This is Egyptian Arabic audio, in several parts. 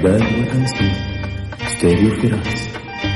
الجبال والأمثلة ستيريو الكراس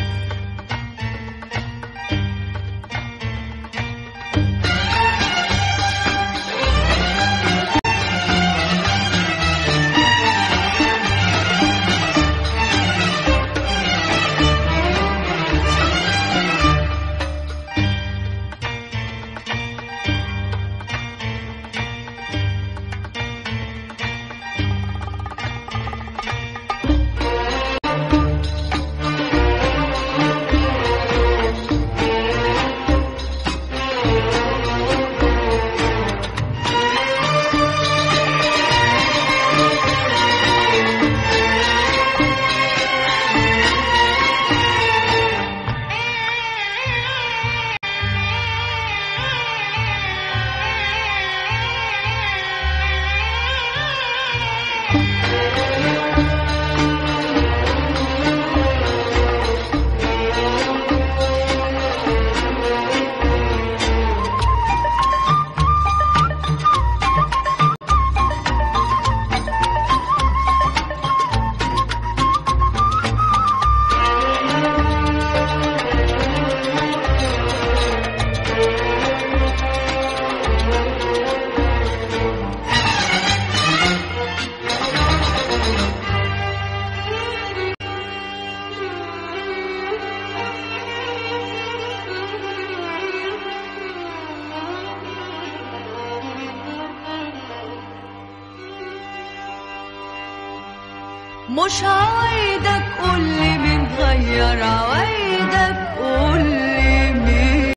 مش عوايدك قولي مين غير عوايدك قولي مين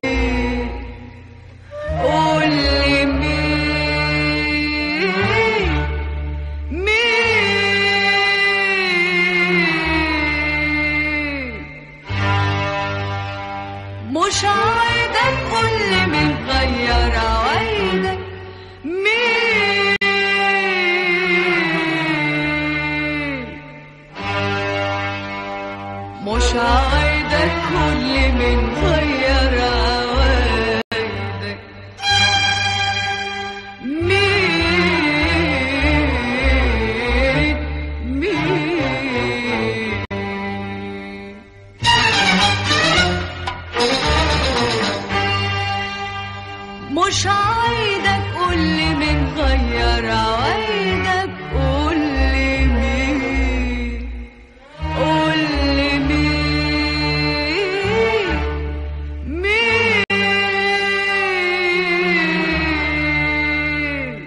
قولي مين مين مش عوايدك قولي مين غير عوايدك مين مش عايدك كل من غير عوايدك مين مين مش عايدك قولي من غير عوايدك قولي مين قولي مين مين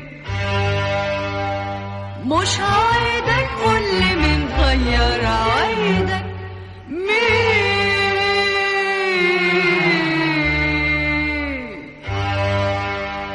مش عايدك قولي من غير عوايدك مين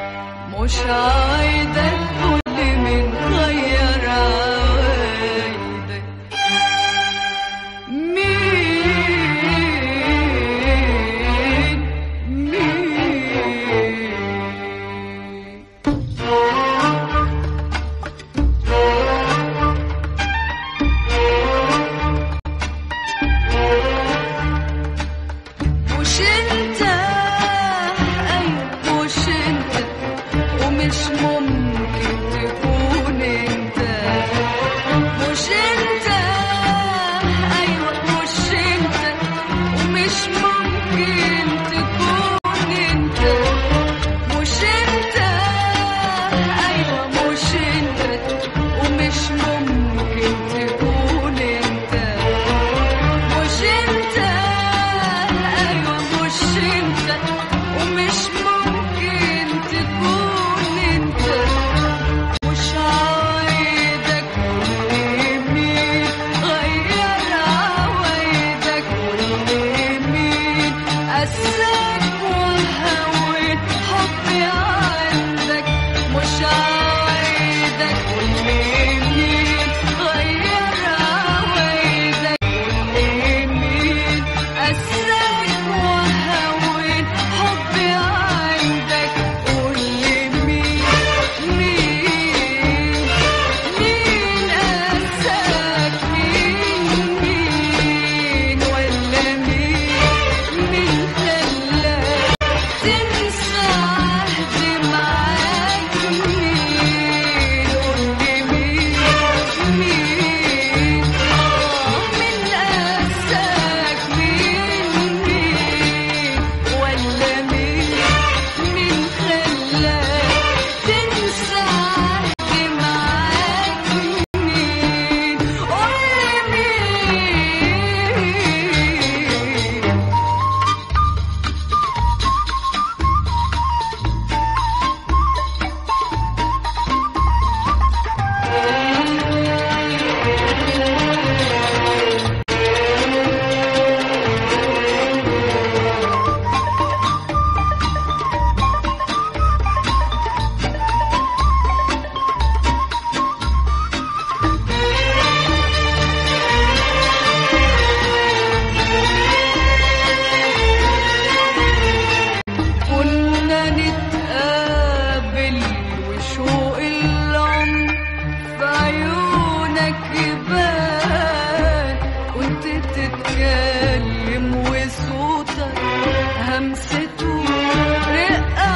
همسته رقة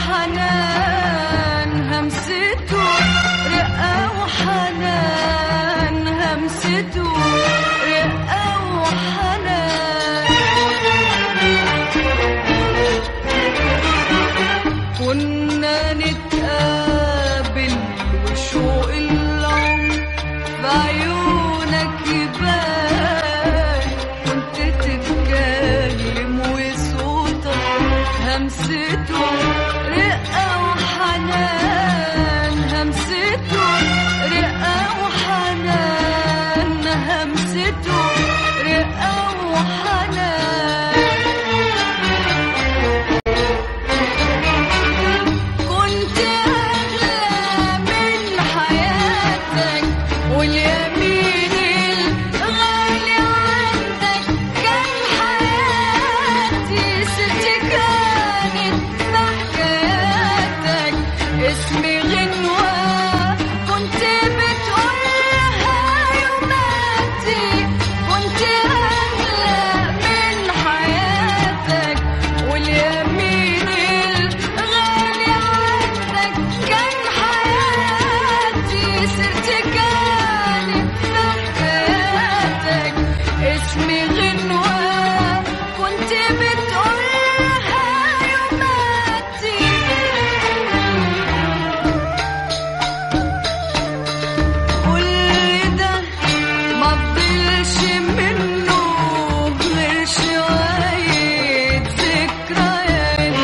وحنان همسته رقة وحنان همسته رقة وحنان كنا نتقابل وشوق العمر بعيونك يبان كنت تتكلم وصوتك همسته رقة وحنان همسته رقة وحنان همسته رقة وحنان كنت أغلى من حياتك واليمين الغالي عندك كان حياتي ست كانت بحكاياتك اسمي غنوة كنت بتقولها يوماتي كنت أغلى من حياتك واليمين الغالي عندك كان حياتي صرت كانت بحكاياتك اسمي غنوة كنت بتقولها يوماتي كل ده ما فضلش منه غير شوية ذكريات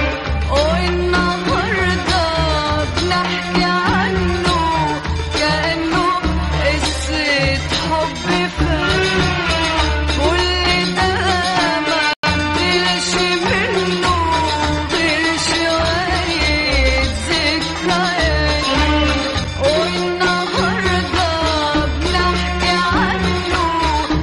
والنهاردة بنحكي عنه كأنه قصة حب فات كل ده ما فضلش منه غير شوية ذكريات والنهاردة بنحكي عنه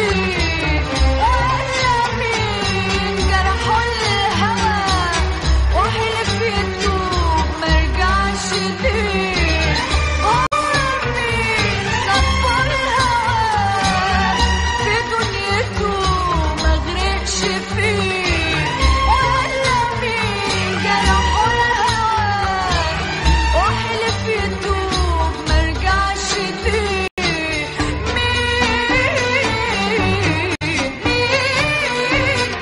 فيه ولا مين جرحوا الهوى وحلف يتوب مرجعش ليه ومين صفى الهوى في دنيته مغرقش فيه ولا مين جرحوا الهوى وحلف يتوب مرجعش ليه مين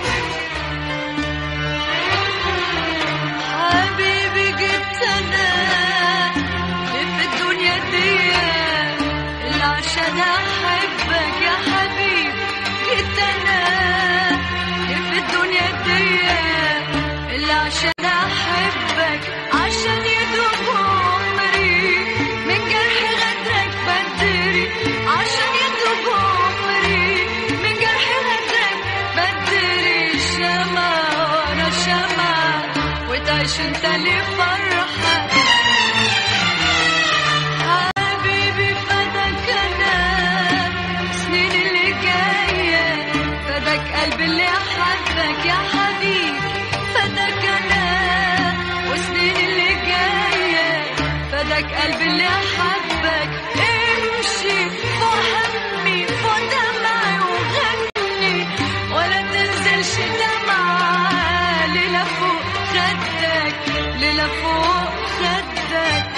حبيبي جبت انا في الدنيا دي اللي عشان احبك يا حبيبي جبت انا في الدنيا دي اللي عشان احبك عشان يدوب عمري من جرح غدرك بدري عشان يدوب عمري من جرح غدرك بدري شمع ورا شمع وتعيش انت لفرحة حبيبي فداك انا سنين اللي جاية فداك قلبي اللي حبك يا حبيبي فداك انا وسنين اللي جاية فداك قلبي اللي حبك امشي فوق همي فوق دمعي وغني ولا تنزلش دمعة ليلة فوق خدك ليلة فوق خدك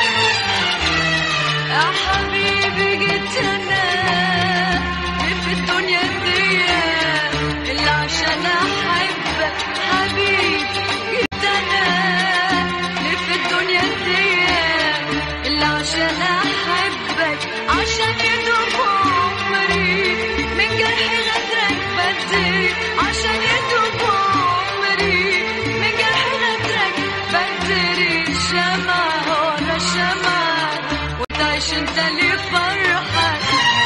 يا حبيبي جيت انا في الدنيا دي اللي عشان احبك حبيبي جيت انا في الدنيا دي اللي عشان احبك عشان يدوب عمري من جرح غدرك بدري عشان يدوب عمري من جرح غدرك بدري شمع ورا شمع وتعيش انت لفرحك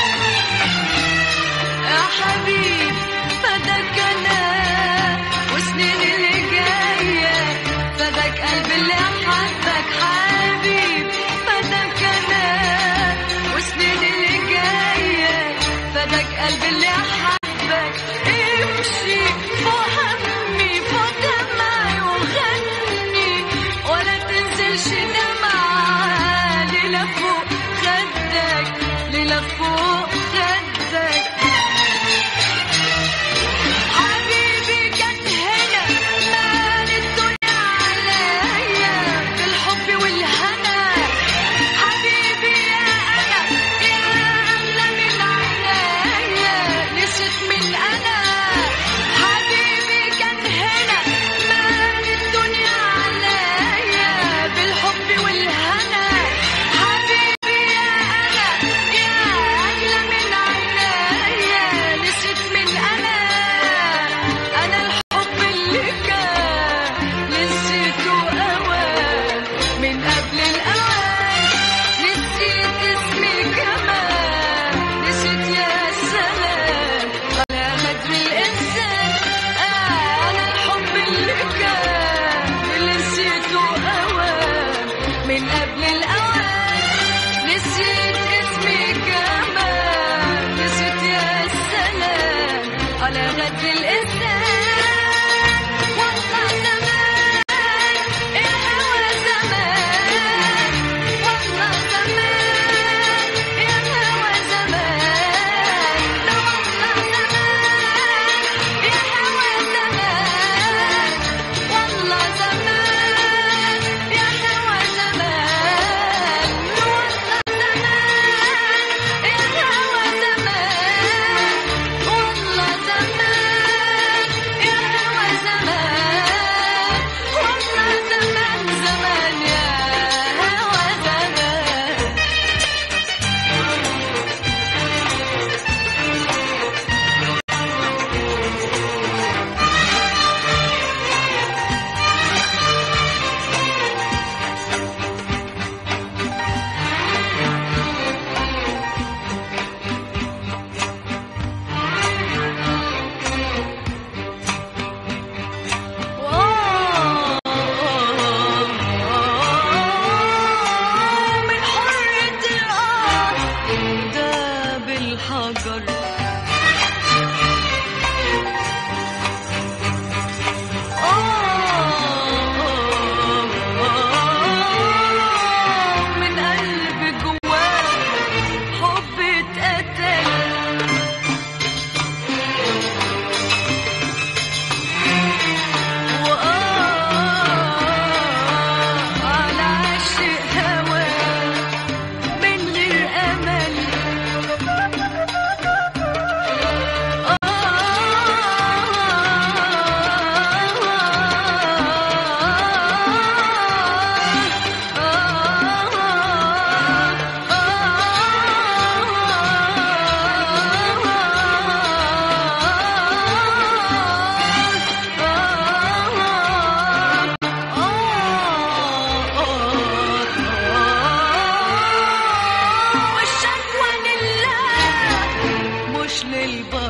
يا حبيبي فداك انا وسنين اللي جايه فداك قلبي اللي حبك حبيبي فداك انا وسنين اللي جايه فداك قلبي اللي حبك امشي فوق همي فوق دمعي وغني ولا تنزلش دمعة ليلة فوق خدك ليلة فوق خدك حبيبي كانت هنا مال الدنيا عليا بالحب والهنا حبيبي يا انا يا اغلى من عينيا نسيت من انا حبيبي كان هنا مال الدنيا عليا بالحب والهنا حبيبي يا انا يا اغلى من عينيا نسيت من انا انا الحب اللي كان نسيته اوان من قبل الاوان نسيت اسمي كمان نسيت يا سلام على غدر الانسان انا الحب اللي كان اللي نسيته اوان من قبل الاوان نسيت اسمي كمان نسيت يا سلام على غدر الانسان والله زمان الهوى زمان والله زمان الهوى زمان ده والله زمان الهوى زمان والله زمان الهوى زمان والله زمان الهوى زمان والله زمان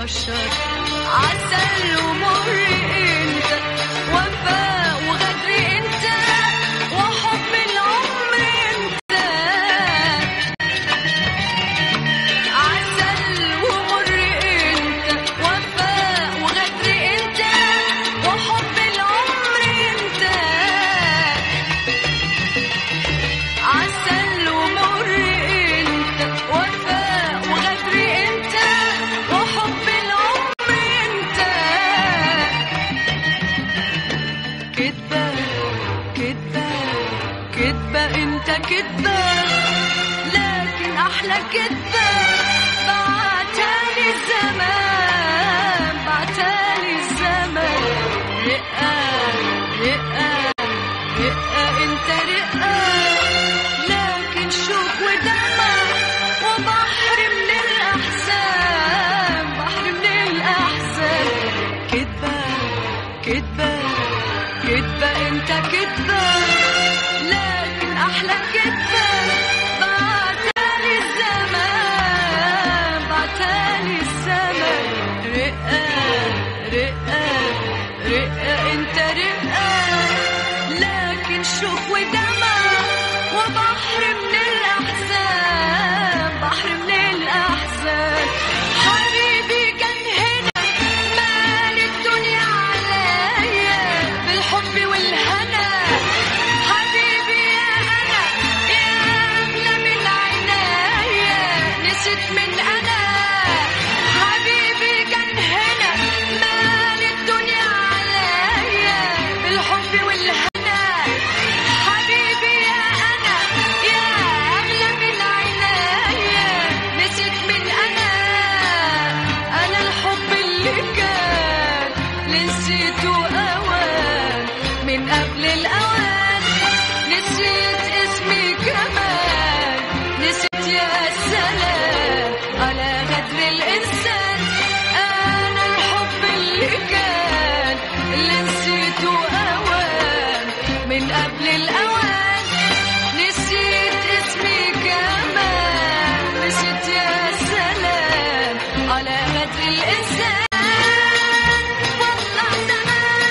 البشر عسل ومر انت وفاء وغدر انت وحب العمر انت عسل ومر انت وفاء وغدر انت وحب العمر انت عسل ومر انت وفاء وغدر انت وحب العمر انت كدبة كدبة كدبة انت كدبة لكن احلى كدبة بعتالي الزمان بعتالي الزمان رقة رقة رقة انت رقة لكن شوق ودمع وبحر من الأحزان بحر من الأحزان كدبة كدبة كدبة انت كدبة لكن أحلى كدبة بعتالي الزمان بعتالي الزمان رقة رقة رقة انت رقة لكن شوق ودمع وبحر من الأحزان بحر من الأحزان حبيبي كان هنا مال الدنيا عليا بالحب والهنا حبيبي يا أنا يا أغلى من عنايا نسيت من أنا حبيبي كان هنا مال الدنيا عليا بالحب والهنا حبيبي يا أنا يا أغلى من عنايا نسيت من أنا أنا الحب اللي كان اللي نسيته أوان من قبل الأوان نسيت اسمي كمان نسيت يا سلام على غدر الإنسان أنا الحب اللي كان اللي نسيته أوان من قبل الأوان نسيت اسمي كمان نسيت يا سلام على غدر الإنسان والله زمان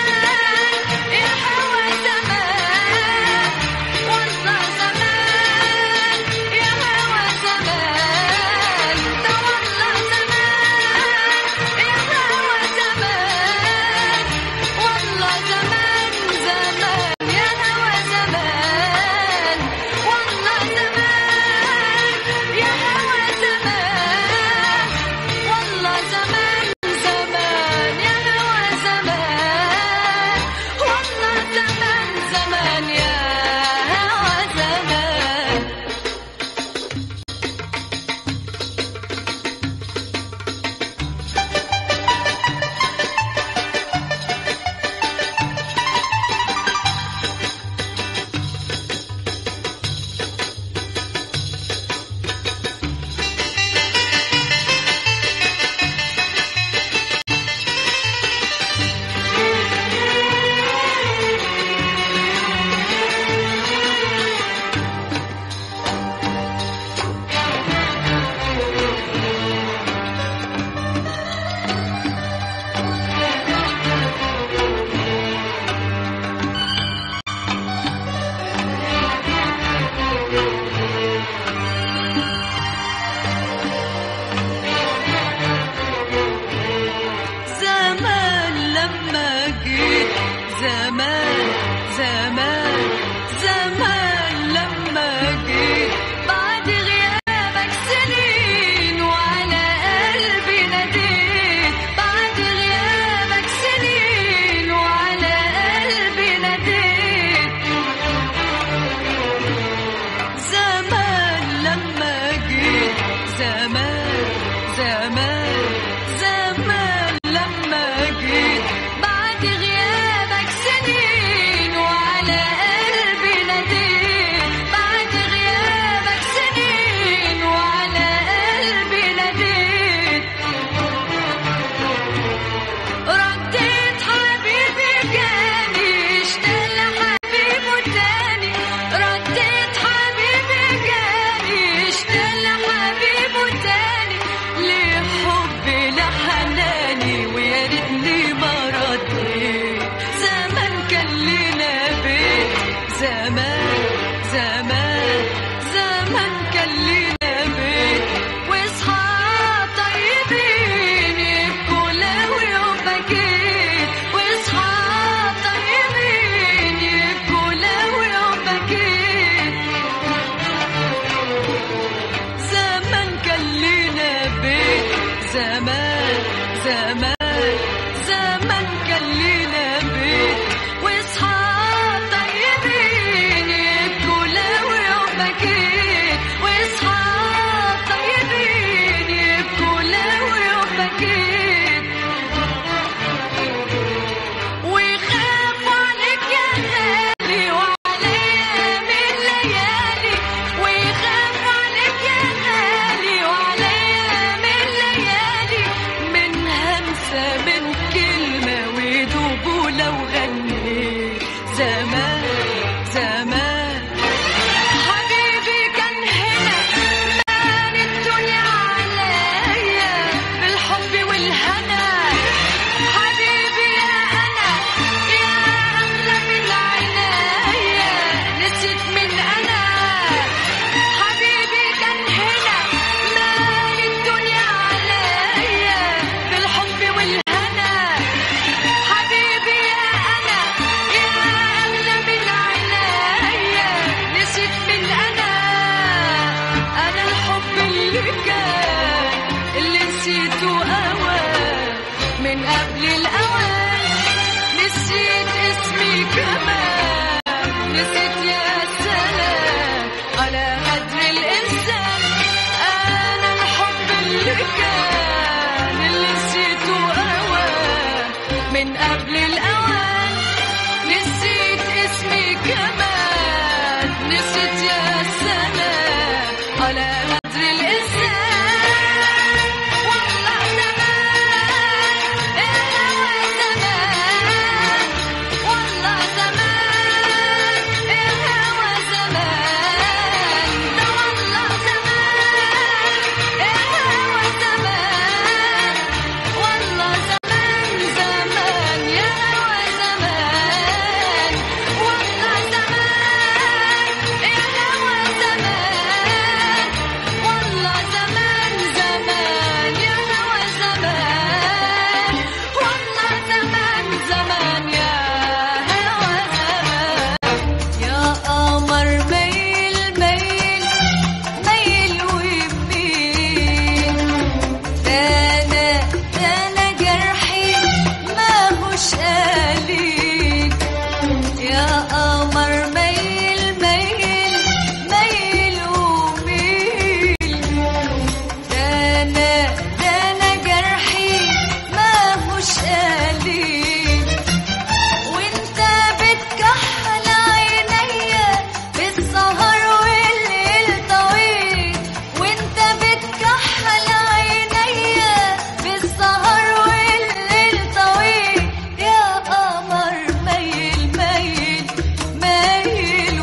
من قبل الأوان نسيت اسمي كمان نسيت يا سلام على قدر الإنسان أنا الحب اللي كان اللي نسيته أوان من قبل الأوان نسيت اسمي كمان نسيت يا سلام على قدر الإنسان والله زمان الهوى زمان والله زمان الهوى زمان ده والله زمان الهوى زمان والله زمان زمان يا هوى زمان والله زمان الهوى زمان والله زمان زمان يا هوى زمان والله زمان زمان يا هوى زمان يا قمر ميل ميل ميل ويميل انا انا جرحي ما هوش قليل يا قمر ميل ميل ميل وميل انا انا جرحي ما هوش قليل وانت بتكحل عينيا بالسهر والليل طويل وانت بتكحل عينيا بالسهر والليل طويل يا قمر ميل ميل ميل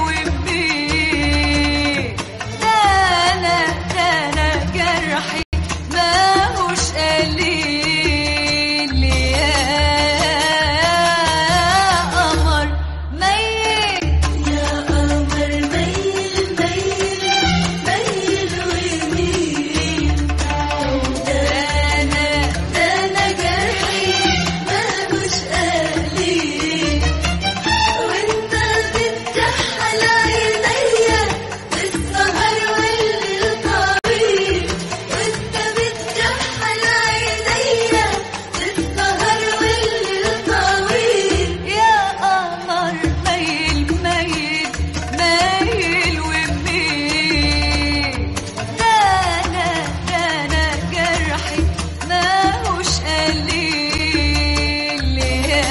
وميل ده انا ده انا جرحي ما هوش قليل يا قمر ميل يا قمر ميل ميل ميل ويميل ده انا ده انا جرحي ما هوش قليل وانت بتكحل عينيا بالسهر والليل طويل وانت بتكحل عينيا بالسهر والليل طويل يا قمر ميل ميل ميل وميل ده انا ده انا جرحي ما هوش قليل يا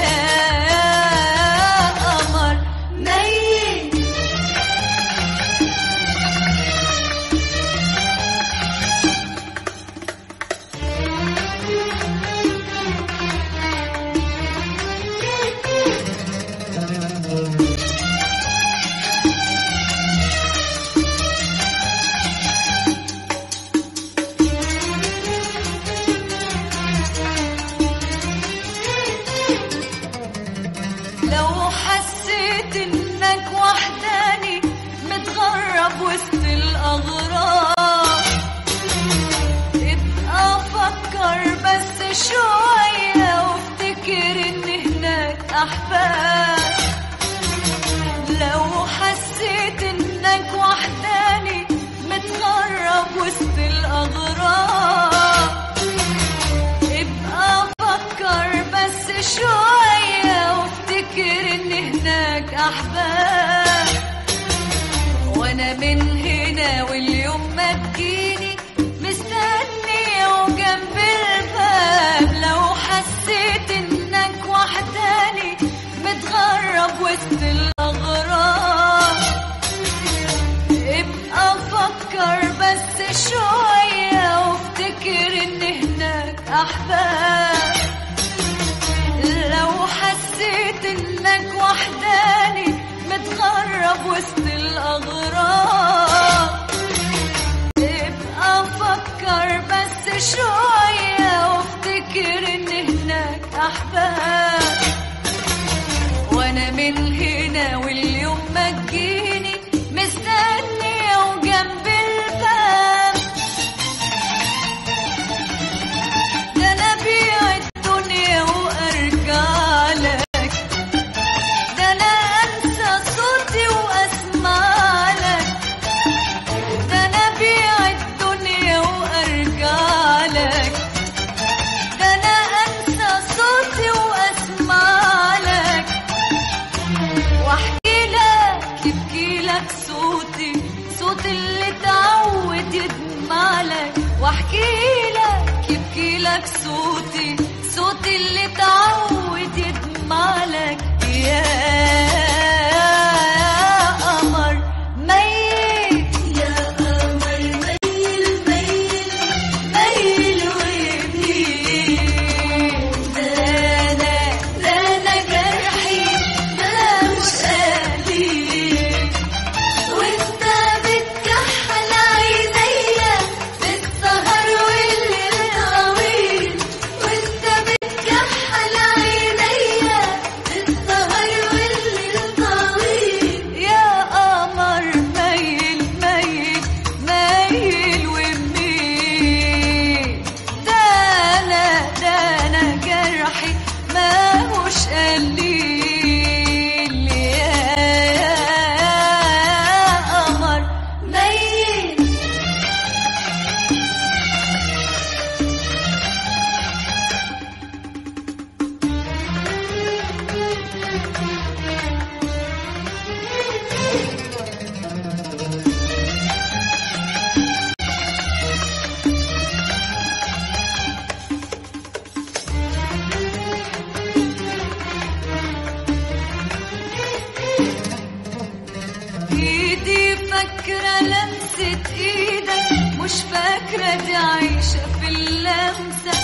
قمر ميل لو حسيت انك وحداني متغرب وسط الاغراب ابقى فكر بس شوية وافتكر ان هناك احباب لو حسيت انك وحداني متغرب وسط الاغراب ابقى فكر بس شوية وافتكر ان هناك احباب وانا من هنا واليوم ما تجيني مستني وجنب الباب لو حسيت انك وحداني متغرب وسط الاغراب ابقى فكر بس شوية وافتكر ان هناك احباب لو حسيت انك وحداني متغرب وسط الاغراب ابقى فكر بس شوية وافتكر ان هناك احباب وانا من هنا واليوم ما تجيني مستنية وجنب الباب ده انا بيع الدنيا وارجع لك ده انا انسى صوتي واسمع لك ده انا بيع الدنيا وارجع لك ده انا فاكرة لمسة ايدك مش فاكرة دي عايشة في اللمسة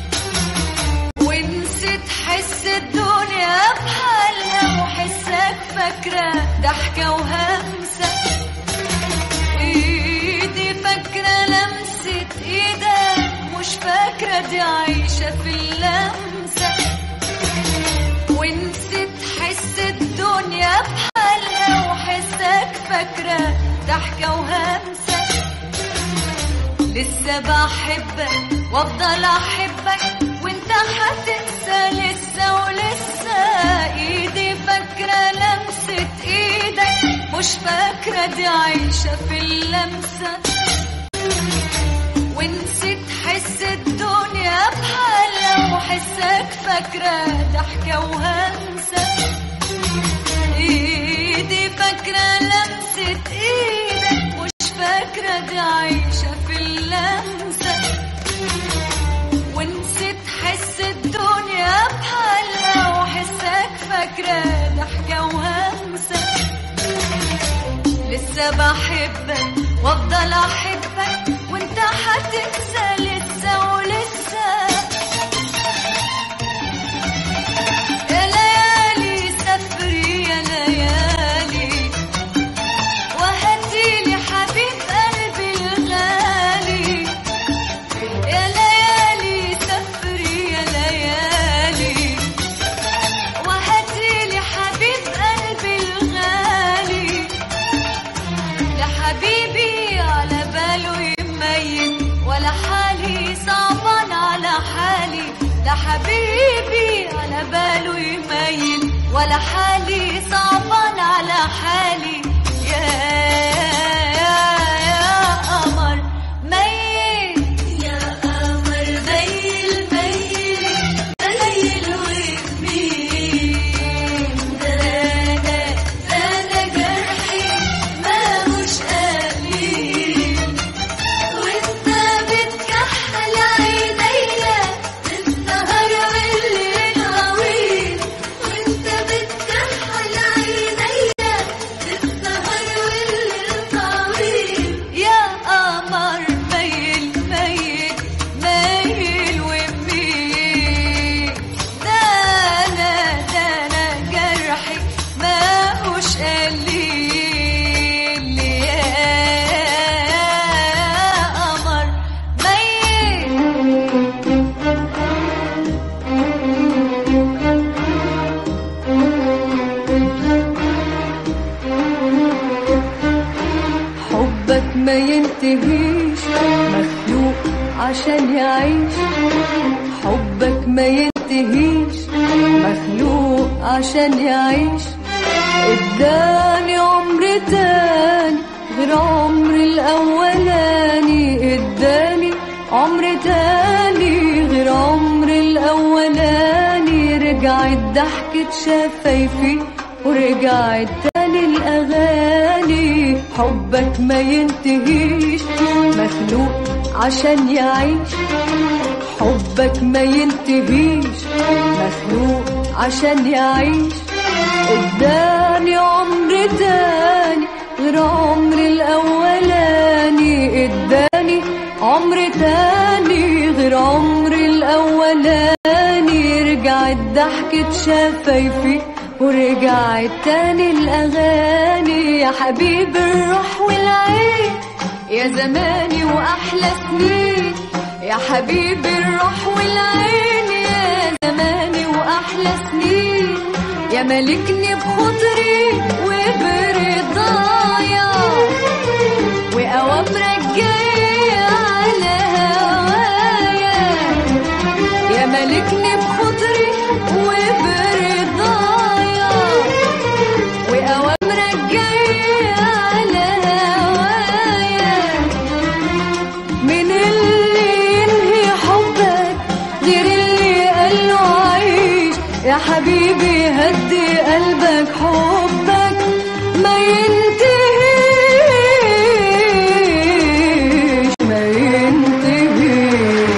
ونسيت حس الدنيا بحالها وحسك فاكرة ضحكة وهمسة ايدي فاكرة لمسة ايدك مش فاكرة دي عايشة في اللمسة ونسيت حس الدنيا بحالها وحسك فاكرة ضحكة وهمسة لسه بحبك وافضل احبك وانت هتنسى لسه ولسه ايدي فاكرة لمسة ايدك مش فاكرة دي عايشة في اللمسة ونسيت حس الدنيا بحالها وحسك فاكرة ضحكة وهمسة ايدي فاكرة لمسة ايدك مش فاكرة دي عايشة في اللمسة ونسيت حس الدنيا بحالها وحسك فاكرة ضحكة وهمسة لسه بحبك وافضل احبك وانت هتنسى لسه ولسه يا ليالي سفري يا ليالي وهاتيلي حبيب قلبي الغالي يا ليالي سفري يا ليالي وهاتيلي حبيب قلبي الغالي لا حبيبي على باله يميت ولا حالي صعبان على حالي لا حبيبي على باله يميت ولا حالي صعبان على حالي يا يا يا قمر ميت يا قمر ميل ميل ميل وكبير ده انا ده انا جرحي ماهوش قليل وانت بتكحل عينيا النهار والليل طويل وانت بتكحل عينيا النهار والليل طويل يا قمر ميل ميل ميل وميل ده انا ده انا جرحي ماهوش قليل يا قمر ميل حبك ما ينتهيش مخلوق عشان يعيش حبك ما ينتهيش مخلوق عشان يعيش اداني عمر تاني غير عمر الاولاني اداني عمر تاني غير عمر الاولاني رجعت ضحكة شفايفي ورجعت تاني الاغاني حبك ما ينتهيش مخلوق عشان يعيش حبك ما ينتهيش مخلوق عشان يعيش اداني عمر تاني غير عمر الاولاني اداني عمر تاني غير عمر الاولاني رجعت ضحكة شفايفي ورجعت تاني الاغاني يا حبيب الروح والعين يا زماني واحلى سنين يا حبيب الروح والعين يا زماني واحلى سنين يا ملكني بخطري وبرضايا واوامرك جايه على هوايا يا ملكني بخطري وبرضايا واوامرك جايه على هوايا من اللي ينهي حبك غير اللي قاله عيش يا حبيبي هدي قلبك حبك ما ينتهيش ما ينتهيش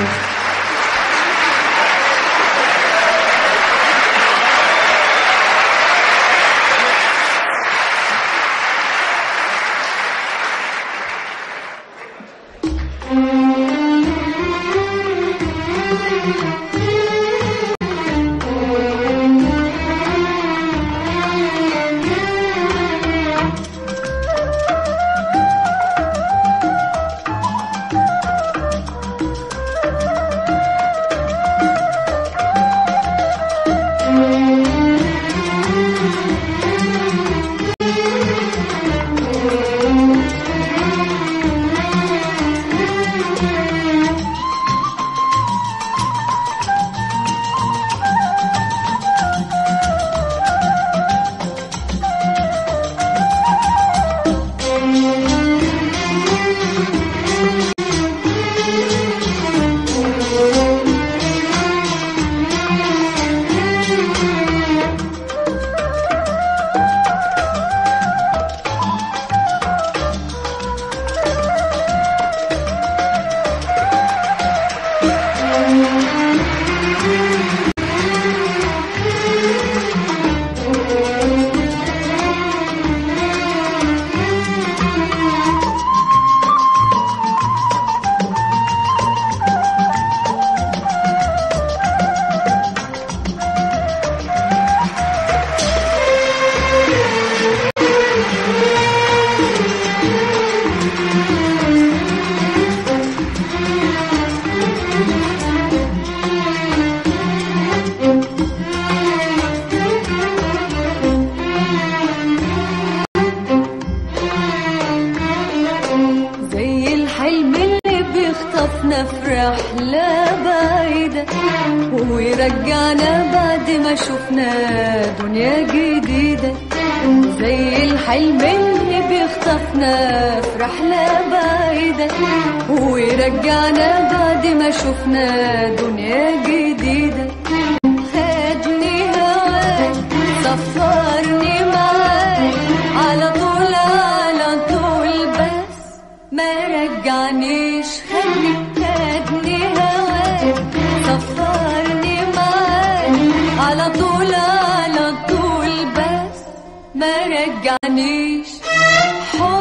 ويرجعنا بعد ما شفنا دنيا جديدة زي الحلم اللي بيخطفنا في رحلة بعيدة ويرجعنا بعد ما شفنا دنيا جديدة خدني هواك سفرني معاك على طول على طول بس ما رجعنيش خلي خدني هواك سفرني معاك على طول على طول بس ما رجعنيش حب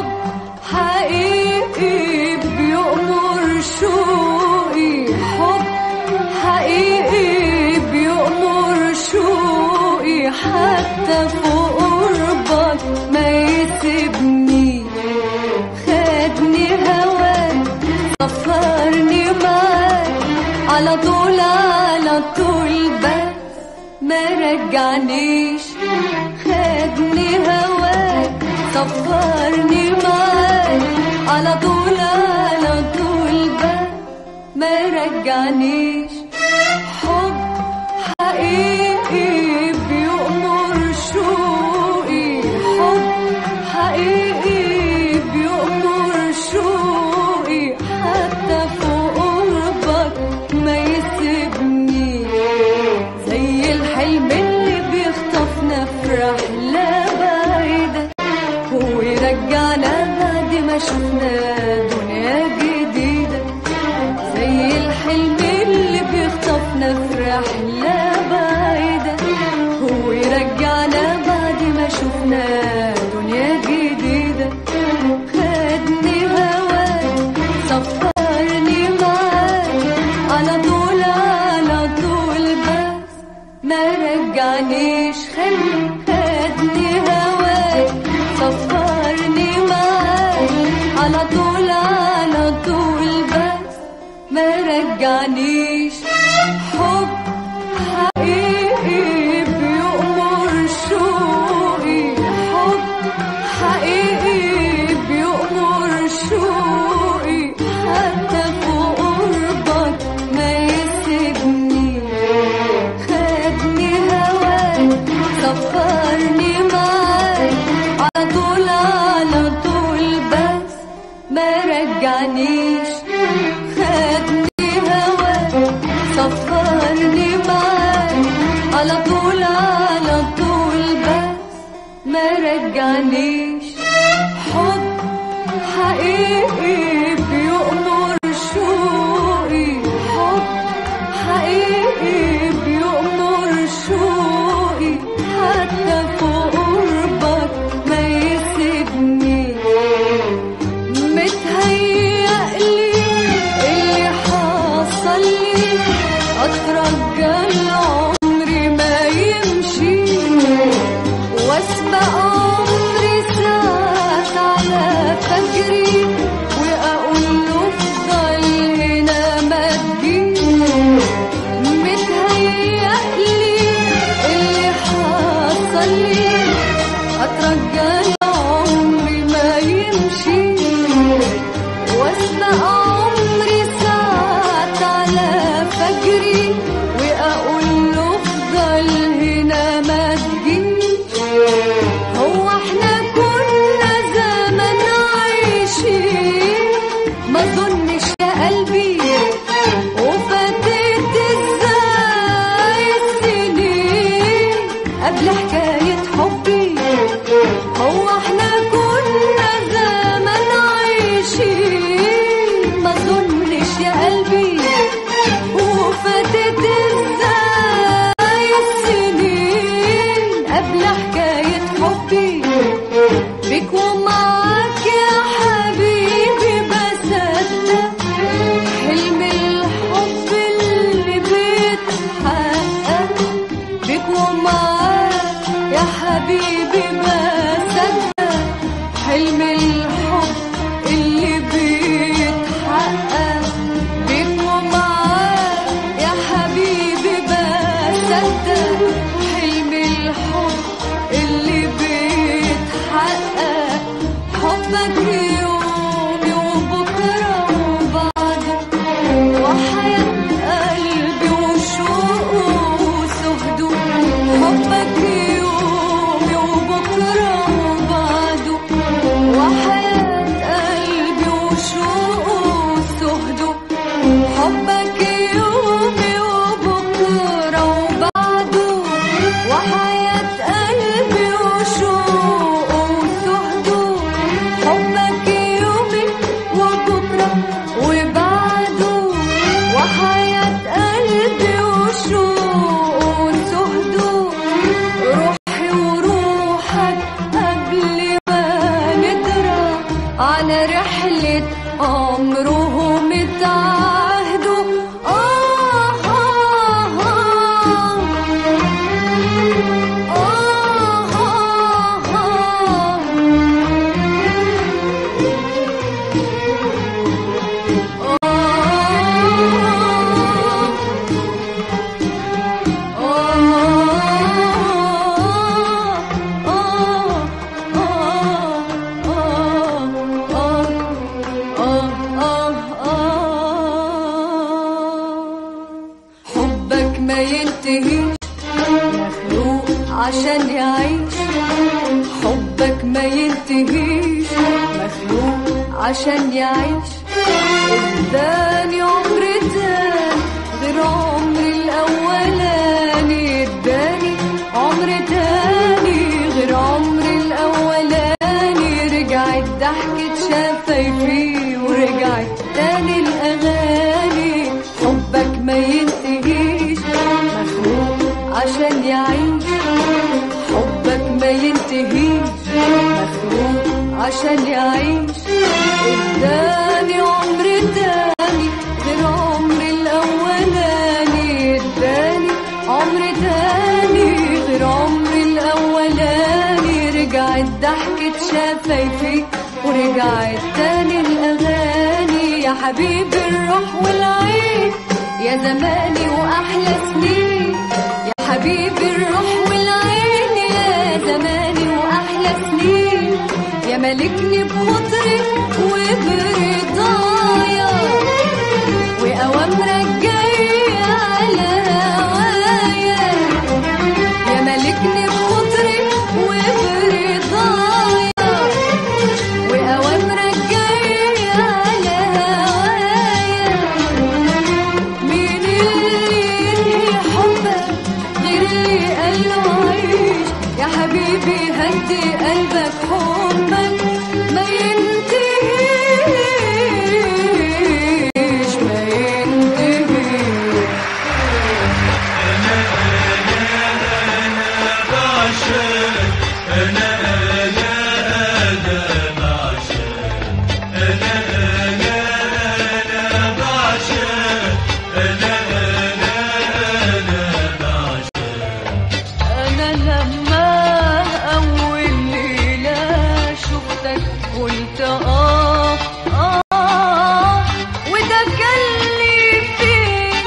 حقيقي بيأمر شوقي حب حقيقي بيأمر شوقي حتى فوق قربك ما يسيبني خدني هواك سفرني معاك على طول على طول بس ما رجعنيش خدني هواك سفرني معاك على طول على طول بس ما رجعنيش حب حقيقي بيأمر شوقي حب حقيقي بيأمر شوقي حتى فوق قربك ما يسيبني زي الحلم اللي بيخطفنا في رحلة بعيدة هو يرجعنا بعد ما شفنا دنيا جديدة زي الحلم اللي بيخطفنا في رحلة بعيدة هو يرجعنا بعد ما شفنا دنيا جديدة خدني هواك سفرني معاك على طول على طول بس ما رجعنيش خلي خدني هواك سفرني معاك على طول على طول بس ما رجعنيش حب حقيقي بيأمر شوقي حب حقيقي بيأمر شوقي حتى فوق قربك ما يسيبني خدني هواك سفرني معاك على طول على طول بس ما رجعنيش خدني هواك سفرني معاك على طول على طول بس ما رجعنيش حب حقيقي بيأمر شوقي حب حقيقي بيأمر شوقي حتى فوق قربك ما يسيبني متهيألي اللي حصل لي أترجى العمر ما يمشي واسبق عمري ساعات على فجري وأقول له افضل هنا ما تجيش متهيألي اللي حصل لي أترجى العمر ما يمشي واسبق عمري ساعات على فجري وأقول له افضل هنا ما تجيش هو احنا كنا زمان عايشين ما ظنش يا قلبي وفاتت ازاي السنين قبل حكاية حبي هو احنا كنا زمان عايشين ما ظنش يا قلبي وفاتت ازاي السنين قبل حكاية حبي بك ومعاك يا حبيبي بصدق حلم الحب اللي بيتحقق بك ومعاك يا حبيبي بصدق حلم الحب اللي بيتحقق بك ومعاك يا حبيبي بصدق حلم الحب اللي بيتحقق حبك يومي وبكرة وبعده وحياة قلبي وشوقه عشان يعيش حبك ما ينتهيش مخلوق عشان يعيش اداني عمر تاني غير عمري الاولاني اداني عمر تاني غير عمري الاولاني رجعت ضحكة شفايفي ورجعت تاني الاغاني حبك ما ينتهيش مخلوق عشان يعيش حبك ما ينتهيش مخلوق عشان يعيش اداني عمر تاني غير عمري الاولاني اداني عمر تاني غير عمري الاولاني رجعت ضحكة شفايفي ورجعت تاني الاغاني يا حبيبي الروح والعين يا زماني واحلى سنين يا حبيبي الروح والعين يا زماني واحلى سنين يا ملكني بخطري وبرضايا واوامرك جايه على هوايا يا ملكني بخطري وبرضايا واوامرك جايه على هوايا مين اللي ينهي حبك غير اللي قاله عيش يا حبيبي هدي قلبك حبك ما ينتهيش ما ينتهيش أنا لما أول ليلة شفتك قلت آه آه وده كان لي فين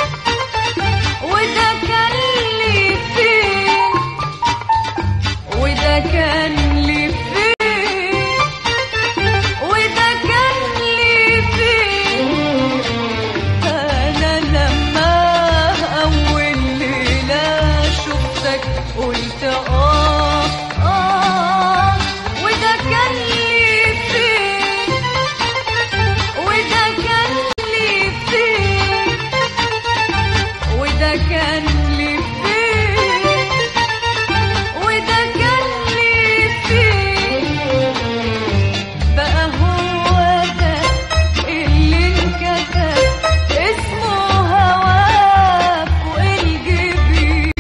وده كان لي فين وده كان لي فين وده كان لي فين أنا لما أول ليلة شفتك قلت آه آه وده كان لي فين وده كان لي فين وده كان لي فين وده كان لي فين بقى هو ده اللي انكتب اسمه هواك والجبين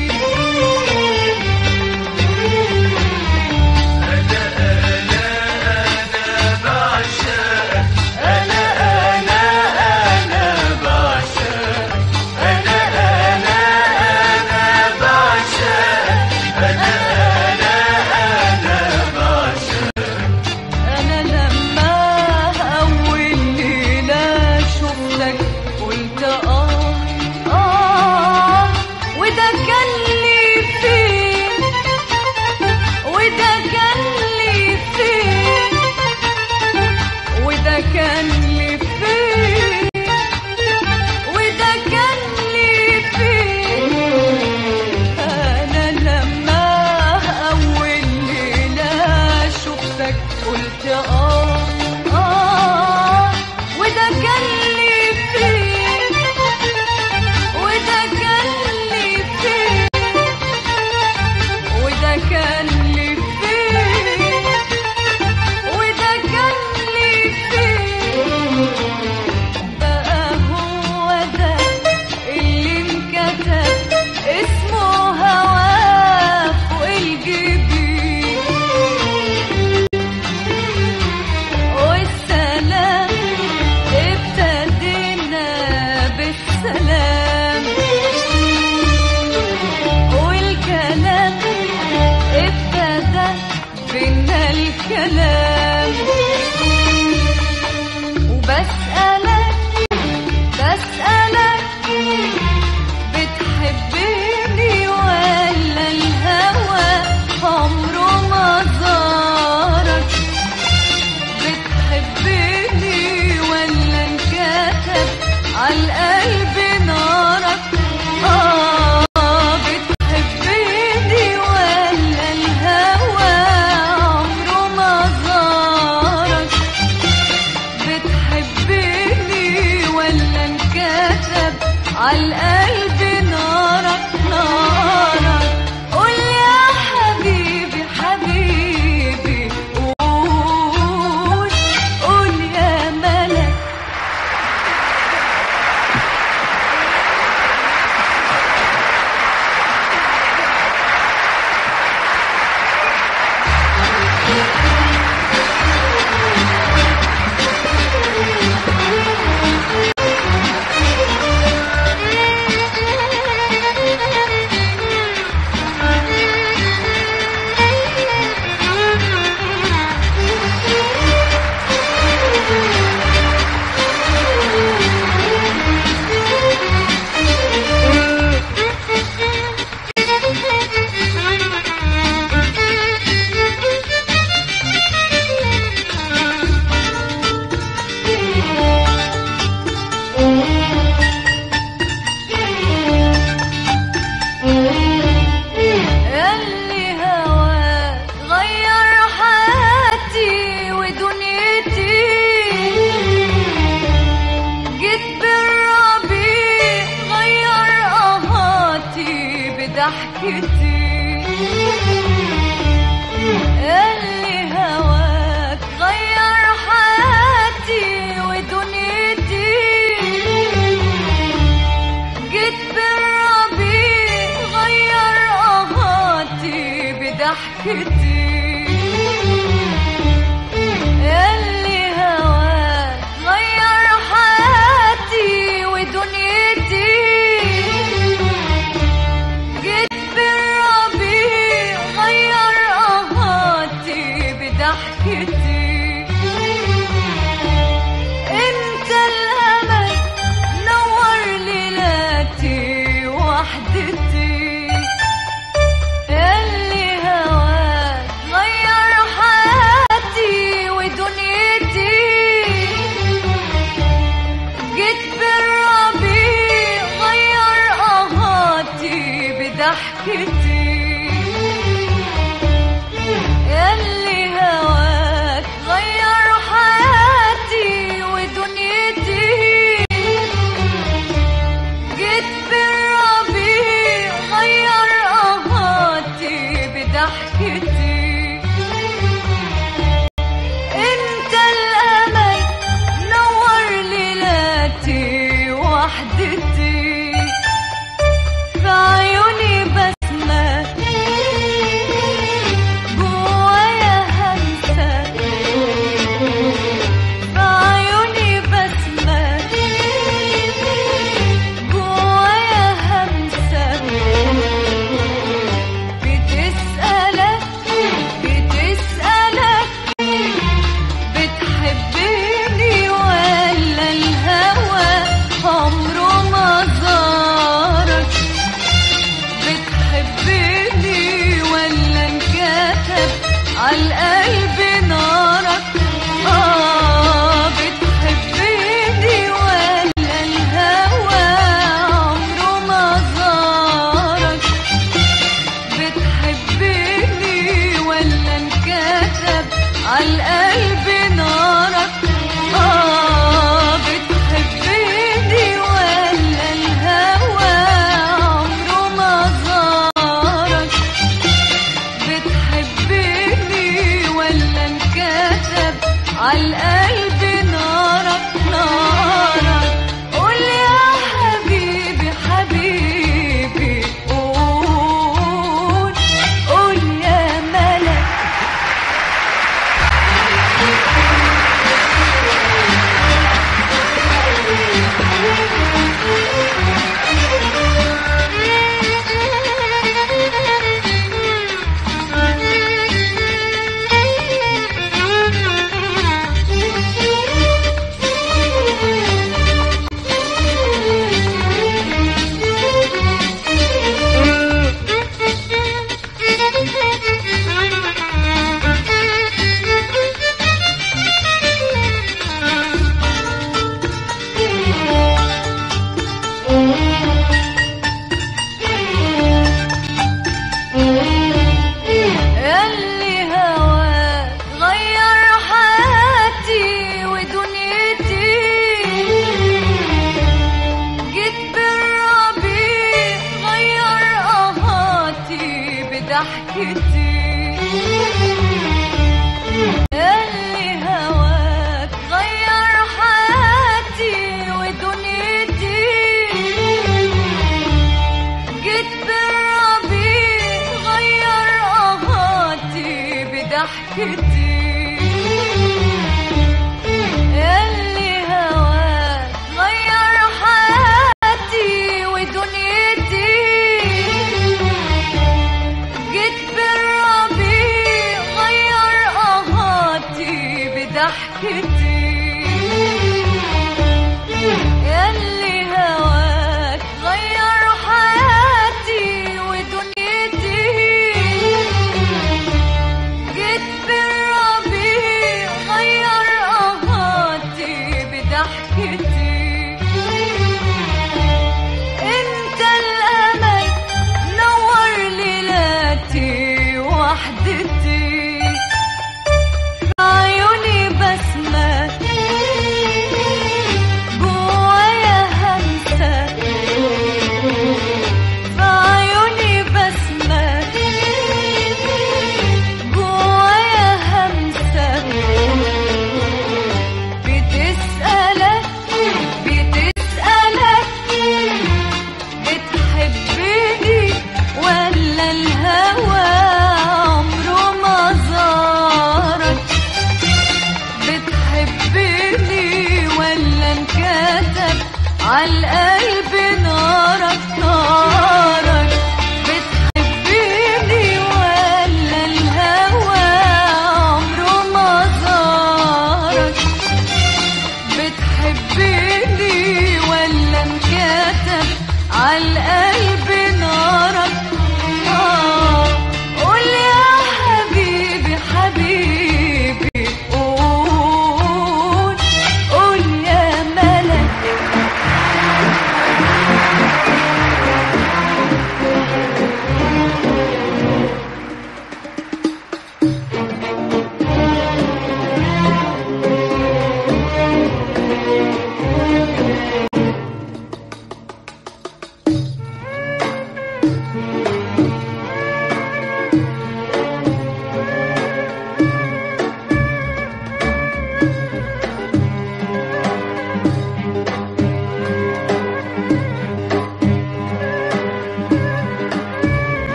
أنا أنا أنا بعشق أنا أنا أنا بعشق أنا أنا أنا بعشق أنا لما أول ليلة شفتك قلت آه آه وده كان لي فين وده كان لي فين وده كان لي فين وده كان لي فين أنا لما أول ليلة شفتك قلت آه آه وده كان لي فين وده كان لي فين وده كان لي فين وده كان لي فين بقى هو ده اللي انكتب اسمه هواك والجبين والسلام ابتدينا بالسلام والكلام ابتدى بينا الكلام وبسألك بسألك بتحبني ولا الهوى عمره ما زارك بتحبني ولا انكتب عالقلب نارك آه بتحبني ولا بضحكتي اللي هواك غير حياتي ودنيتي جيت بالربيع غير قهاتي بضحكتي اللي هواك غير حياتي ودنيتي جيت بالربيع غير قهاتي بضحكتي انت الامل نور ليلاتي وحدتي اللي هواك غير حياتي ودنيتي جيت بالربيع غير قهاتي بضحكتي اللي هواك غير حياتي ودنيتي جيت بالربيع غير قهاتي بضحكتي انت الامل نور ليلاتي وحدتي في عيوني بسمة جوايا همسة في عيوني بسمة جوايا همسة بتسألك بتسألك بتحبني ولا الهوى عمره ما زارك بتحبني ولا انكتب عالقلب نارك اه بتحبني ولا الهوى عمره ما زارك بتحبني ولا انكتب عالقلب نارك اه بتحبني ولا الهوى عمره ما زارك بتحبني ولا انكتب عالقلب نارك نارك قول يا حبيبي حبيبي قول قول يا ملك اللي هواك غير حياتي ودنيتي جيت بالربيع غير قهاتي بضحكتي اللي هواك غير حياتي ودنيتي جيت بالربيع غير قهاتي بضحكتي اللي هواك غير حياتي ودنيتي جيت بالربيع غير قهاتي بضحكتي اللي هواك غير حياتي ودنيتي جيت بالربيع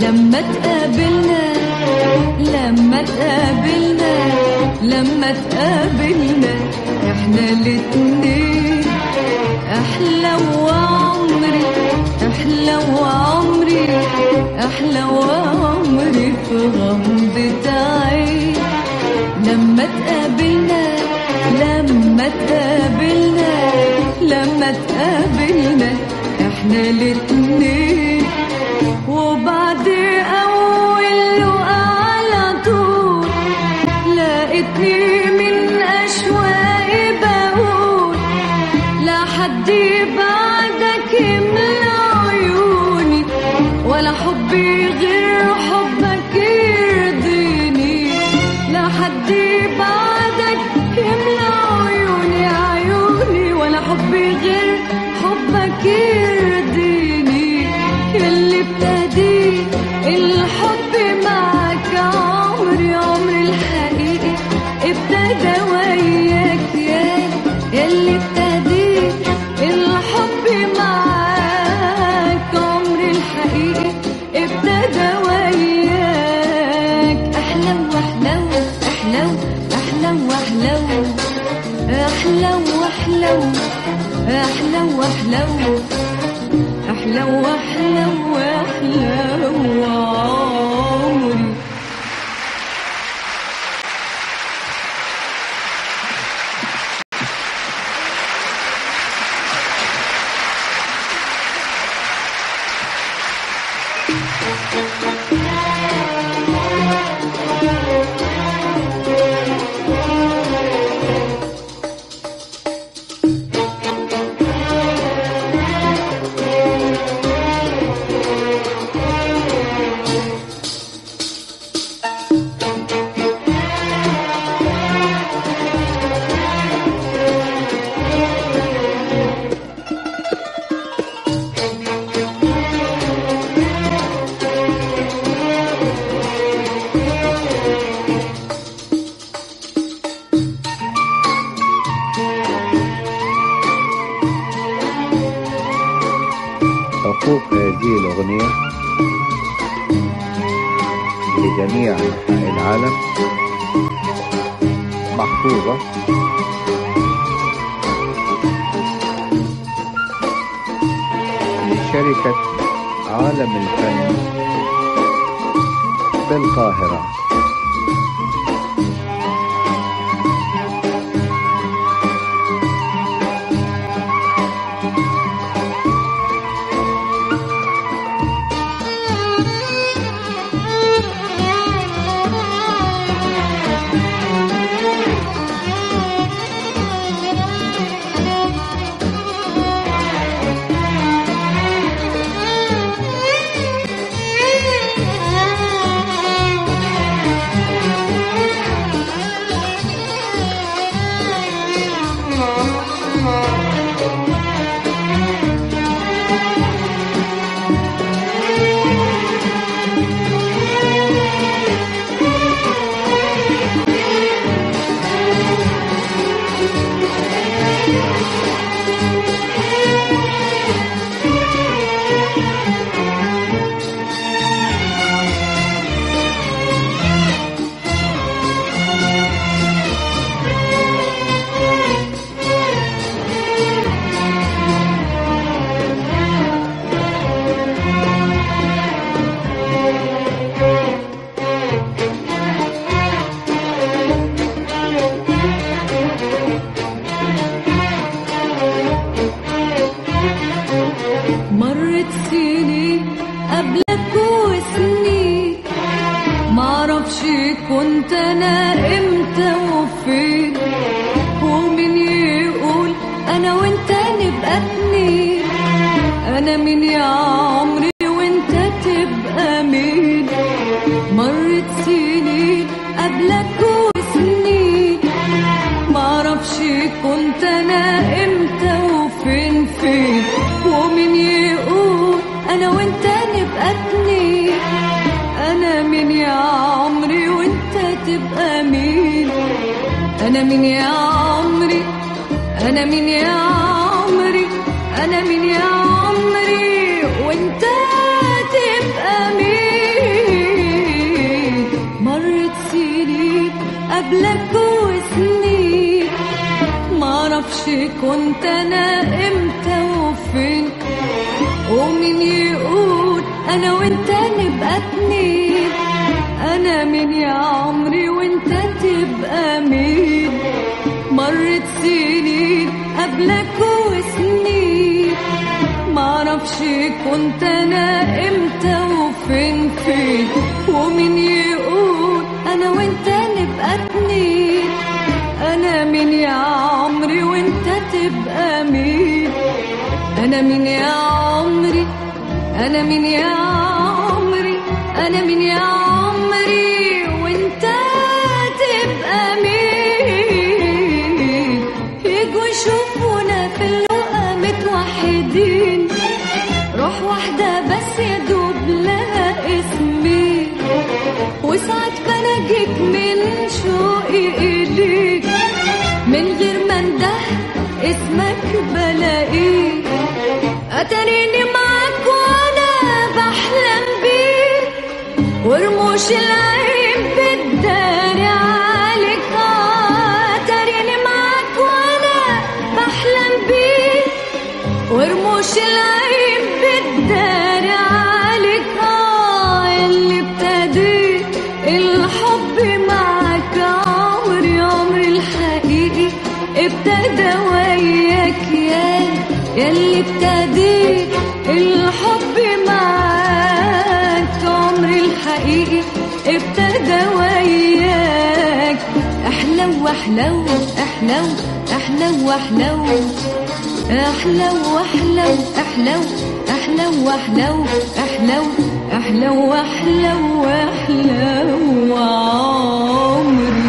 لما تقابلنا لما تقابلنا لما تقابلنا احنا الاتنين احلى وعمري احلى وعمري احلى وعمري في غمضة عين لما تقابلنا لما تقابلنا لما تقابلنا احنا الاتنين وبعد اول لقاء على طول لقيتني من اشواقي بقول لا حد بعدك يملى عيوني ولا حبي غير حبك يرضيني لا حد بعدك يملى عيوني عيوني ولا حبي غير حبك يرضيني اللي ابتدي الحب معك عمري عمري الحقيقي ابتدى وياك يا اللي ابتدي الحب معاك عمري الحقيقي ابتدى وياك احلى واحلى احلى احلى واحلى احلى واحلى احلى واحلى احلى واحلى واحلى وعمري حقوق هذه الأغنية لجميع أنحاء العالم محفوظة لشركة عالم الفن بالقاهرة مرت سنين قبلك وسنين معرفش كنت انا امتى وفين ومين يقول انا وانت نبقى اتنين انا مين يا عمري وانت تبقى مين مرت سنين قبلك وسنين معرفش كنت انا امتى وفين فين ومين يقول انا وانت نبقى اتنين انا مين يا عمري وانت تبقى مين انا مين يا عمري انا مين يا عمري انا مين يا عمري وانت تبقى مين قبلك وسنين معرفش كنت انا امتى وفين ومين يقول انا وانت نبقى اتنين انا مين يا عمري وانت تبقى مين مرت سنين قبلك وسنين معرفش كنت انا امتى وفين فين ومين يقول انا وانت نبقى اتنين انا مين يا عمري وانت تبقى مين انا مين يا عمري انا مين يا عمري انا مين يا عمري وانت تبقى مين يجوا يشوفونا في اللقا متوحدين روح واحدة بس يا دوب لها اسمي وساعات بلاقيك من شوقي إليك من غير ما انده اسمك بلاقيك أتريني معاك وأنا بحلم بيك ورموش العين بتداري عليك آه، أتريني معاك وأنا بحلم بيك ورموش العين بتداري عليك اه اللي ابتديت الحب معاك عمري عمري الحقيقي ابتدى وياك يا ياللي ابتديت الحب معاك عمري الحقيقي ابتدى وياك احلو واحلو احلو احلو واحلو احلو واحلو احلو احلو واحلو احلو احلو واحلو واحلو عمري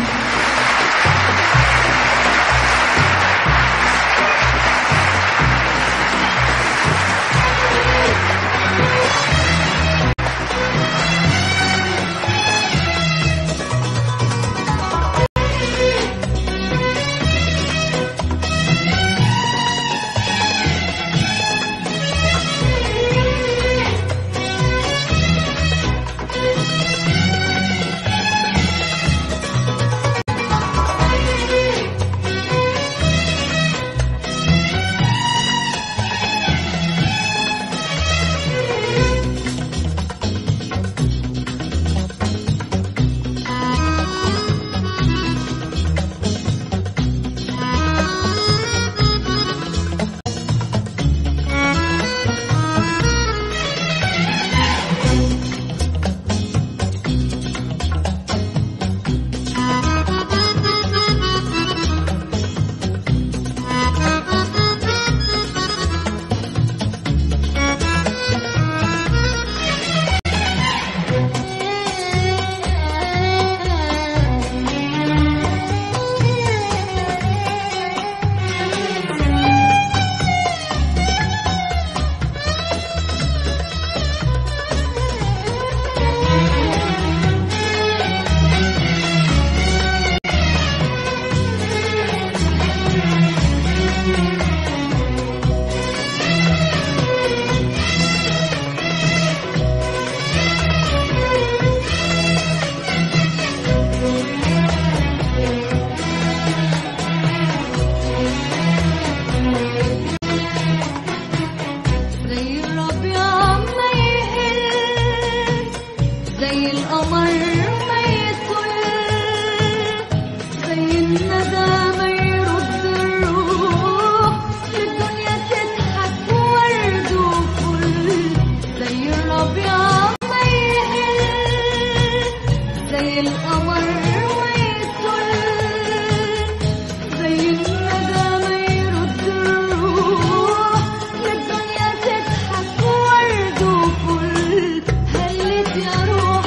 زي الربيع ما يهل زي القمر ما يطل زي الندى ما يرد الروح الدنيا تضحك ورد وفل زي الربيع ما يهل زي القمر ما يطل زي الندى ما يرد الروح للدنيا تضحك ورد وفل هلت يا روح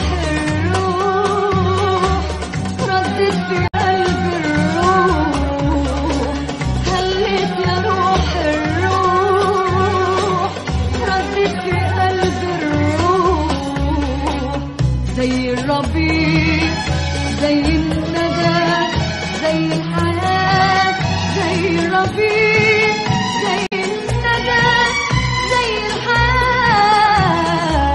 الروح ردت في قلب الروح هلت يا روح الروح ردت في قلب الروح زي الربيع زي الندى زي الحياة زي الربيع زي الندى زي الحياة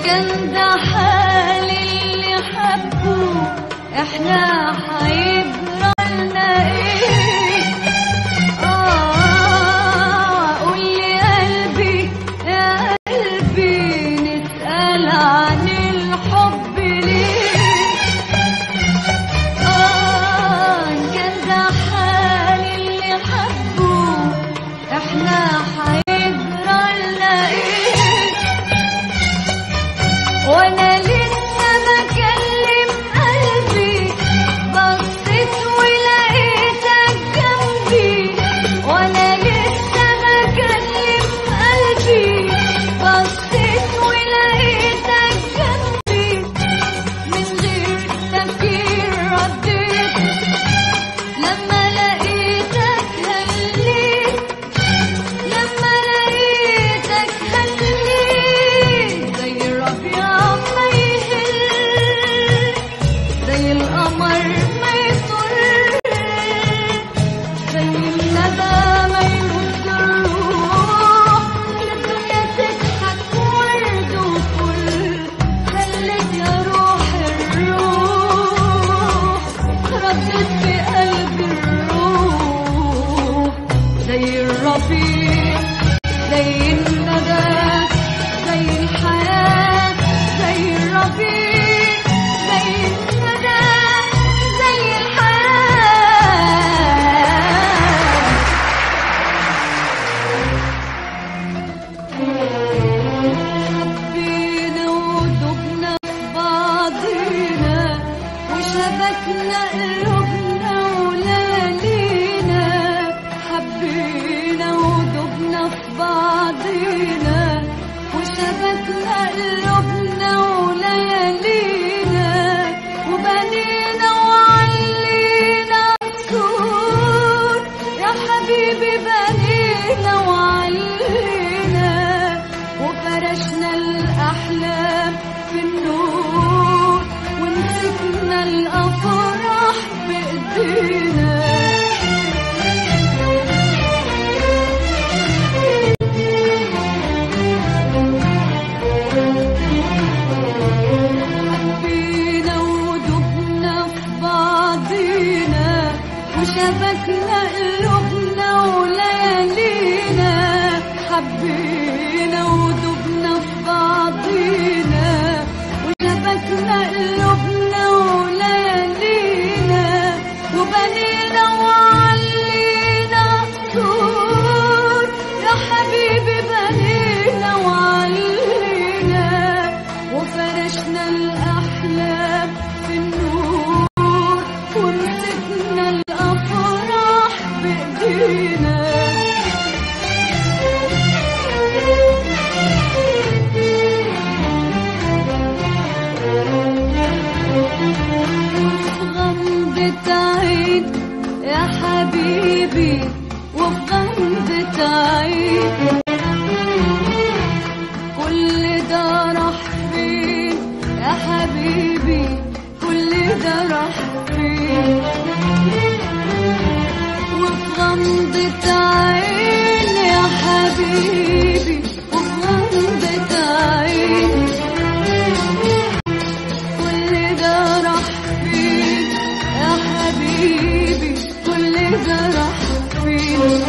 كان ده حال اللي حبه احنا هيجرى لنا ايه آه قول لي قلبي يا قلبي نسأل عن الحب ليه آه كان ده حال اللي حبه احنا هيجرى لنا ايه وانا لسه بكلم قلبي بصيت ولقيتك جنبي وانا لسه بكلم قلبي بصيت ولقيتك جنبي من غير تفكير رديت لما لقيتك هليت لما لقيتك هليت زي الربيع ما يهل زي القمر ما يطر زي الندى ما يرد الروح للدنيا تضحك ورد وفل خلت يا روح الروح ردت في قلبي الروح زي الربيع زي الندى زي الحياة زي الربيع زي الندى زي الحياة حبينا ودبنا في بعضينا وشبكنا قلوبنا وليالينا حبينا ودبنا في بعضينا وشبكنا قلوبنا وليالينا وبنينا وعلينا سور يا حبيبي بنينا وعلينا وفرشنا الأحلام في النور ومسكنا الأفراح بإيدينا حبينا ودبنا في بعضينا وشبكنا قلوبنا وليالينا حبينا ودبنا في بعضينا وشبكنا قلوبنا وليالينا وبنينا وعلينا سور يا حبيبي بنينا وعلينا وفرشنا الأحلام في النور ومسكنا الأفراح بإيدينا وفي غمضة عين يا حبيبي وفي غمضة عين كل ده راح فين يا حبيبي كل ده راح فين وفي غمضة عين يا حبيبي وفي غمضة عين كل ده راح فين يا حبيبي كل ده راح فين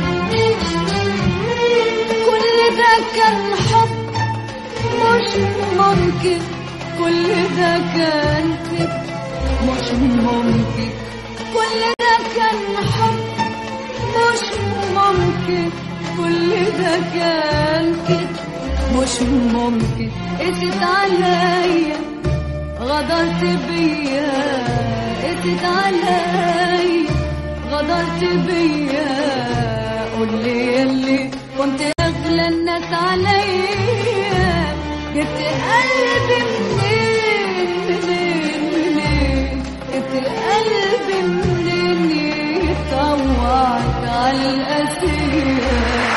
كل ده كان حب مش ممكن كل ده كان كده مش ممكن كل ده كان حب مش ممكن كل ده كان كده مش ممكن قست عليا غدرت بيا قست عليا غدرت بيا قول لي يلي كنت اغلى الناس عليا جبت قلبي منين منين منين جبت قلبي منين يطوعك على الأسير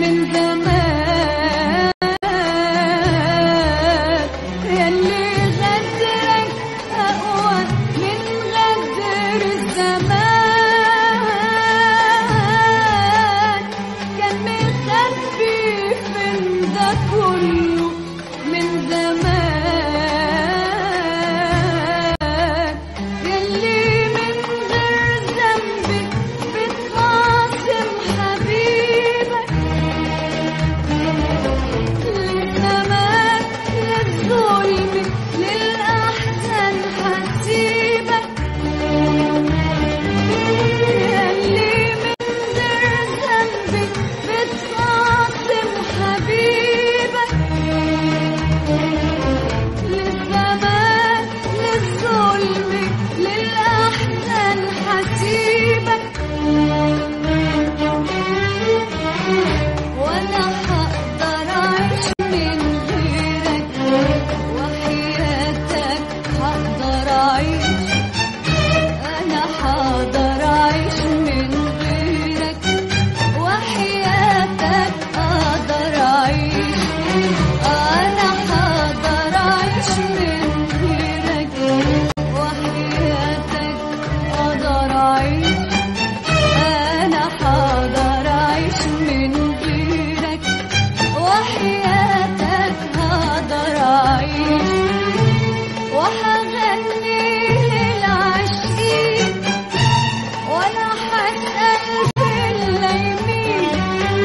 من زمان يلي غدرك أقوى من غدر الزمان كان مخبي فين ده كله من زمان يلي من غير ذنبك بتخاصم حبيبك للزمان للظلم للأحزان حسيبك يلي من غير ذنبك بتخاصم حبيبك للزمان للظلم للأحزان حسيبك وانا هقدر اعيش من غيرك وحياتك هقدر اعيش انا هقدر اعيش من غيرك وحياتك اقدر اعيش انا هقدر اعيش من غيرك وحياتك اقدر اعيش أنا حاضر أعيش من غيرك وحياتك هقدر أعيش وهغني للعاشقين ولا هسأل في اليمين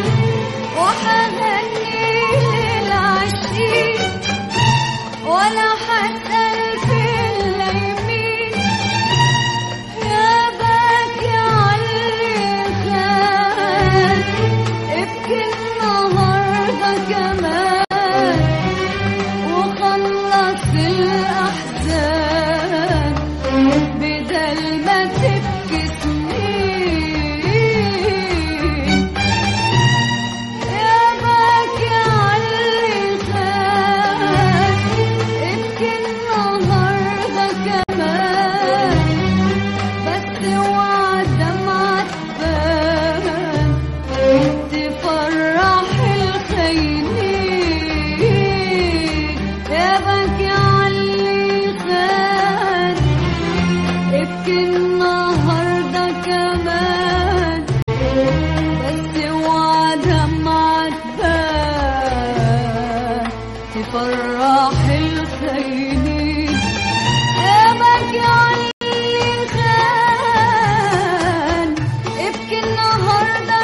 وهغني للعاشقين ولا هسأل في اليمين يا باكي علي خان ابكي النهارده كمان وخلص الأحزان بدل ما تبكي سنين يا باكي علي خان ابكي النهارده كمان بس اوعى دمعة تبان تفرح الخاينين يا بكي علي خان ابكي النهارده كمان بس اوعى دمعة تبان تفرح الخاينين يا بكي علي خان ابكي النهارده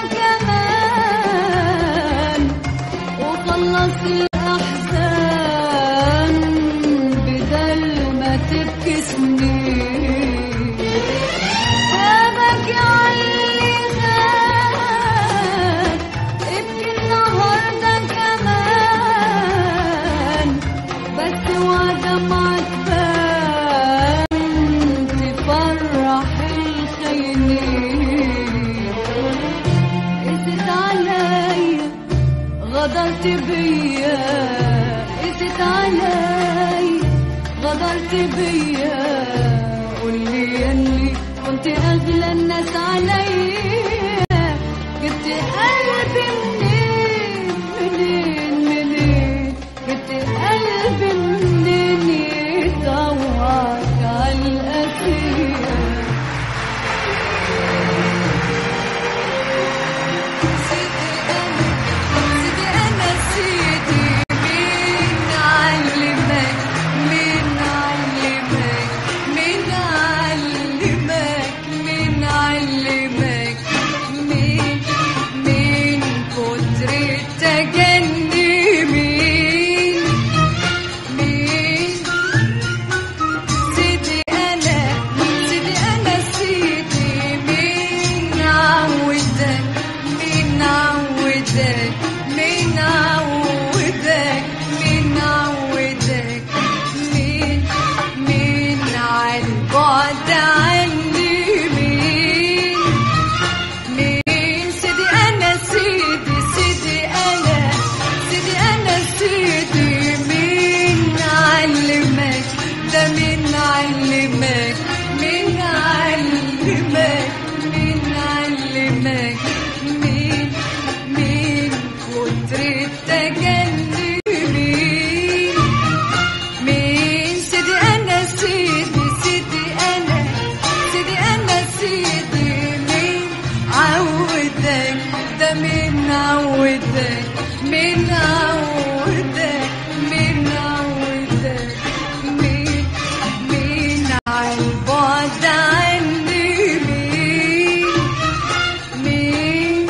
كمان وخلص الأحزان بدل ما تبكي سنين يا بكي علي خان ابكي النهارده كمان بس ودمعة بان تفرح الخاينين قست عليا غدرت بيا قست عليا غدرت بيا قولي يلي كنت اغلى الناس عليا جبت قلبي منين منين منين جبت قلبي منين يدورك على الأسير سيدي أنا سيدي أنا سيدي مين علمك مين علمك مين علمك مين علمك مين مين كتر التجني مين مين سيدي أنا سيدي أنا سيدي مين عودك مين عودك مين عودك مين عودك مين مين عالبعد عني مين مين سيدي أنا سيدي سيدي أنا سيدي أنا سيدي مين علمك ده مين علمك مين علمك مين علمك مين مين عودك مين عودك مين عودك مين مين عالبعد عني مين مين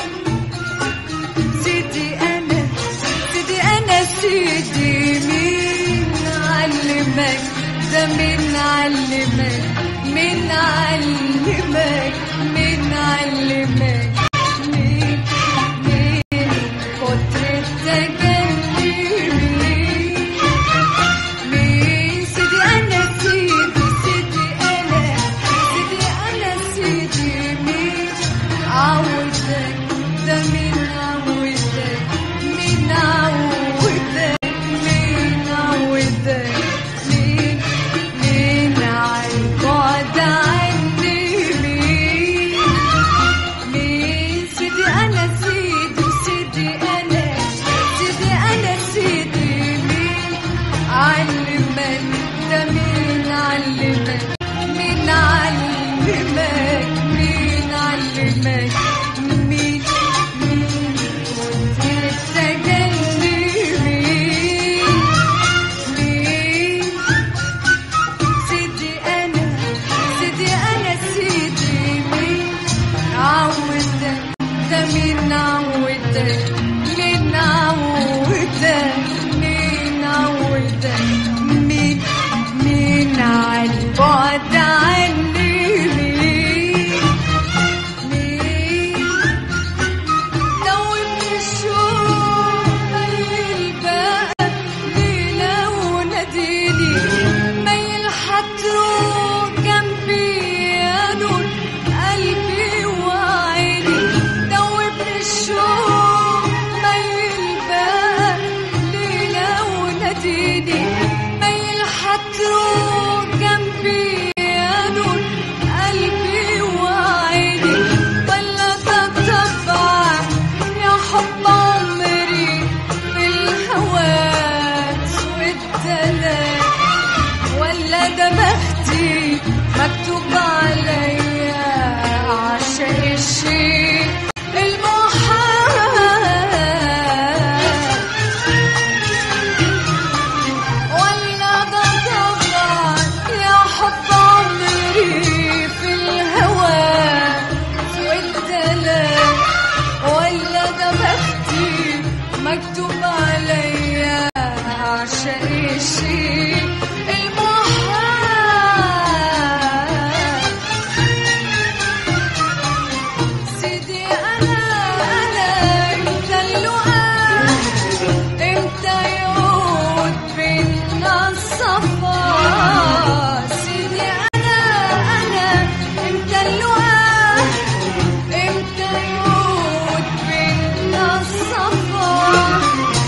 سيدي انا سيدي انا سيدي مين علمك ده مين علمك مين علمك مين علمك مين مين كتر التجلي مين مين سيدي انا سيدي سيدي انا سيدي انا سيدي مين عودك ده مين عودك مين عودك مين عودك مين مين عالبعد عني مين مين سيدي انا سيدي سيدي انا سيدي انا سيدي مين علمك ده مين علمك مين علمك مين علمك مين مين كنت تجلي مين مين سيدي انا سيدي انا سيدي مين عودك ده مين عودك مين عودك مين عودك مين مين عالبعد عني مين مين دوبني الشوق ميل بقى ليلة وناديني ميل حتروح جنبي يا نور قلبي وعيني دوبني الشوق ميل بقى ليلة وناديني ميل حتروح جنبي يا نور قلبي وعيني ولا تطبع يا حب عمري في الهوات والدلال ولا ده بختي مكتوب عليا عشق الشيء المحال ولا ده طبعا يا حب عمري في الهوى والدلال ولا ده بختي مكتوب عليا عشق الشيء المحال سيدي انا انا انت اللقاء امتى يعود بينا الصفا سيدي انا انا امتى اللقاء امتى يعود بينا الصفا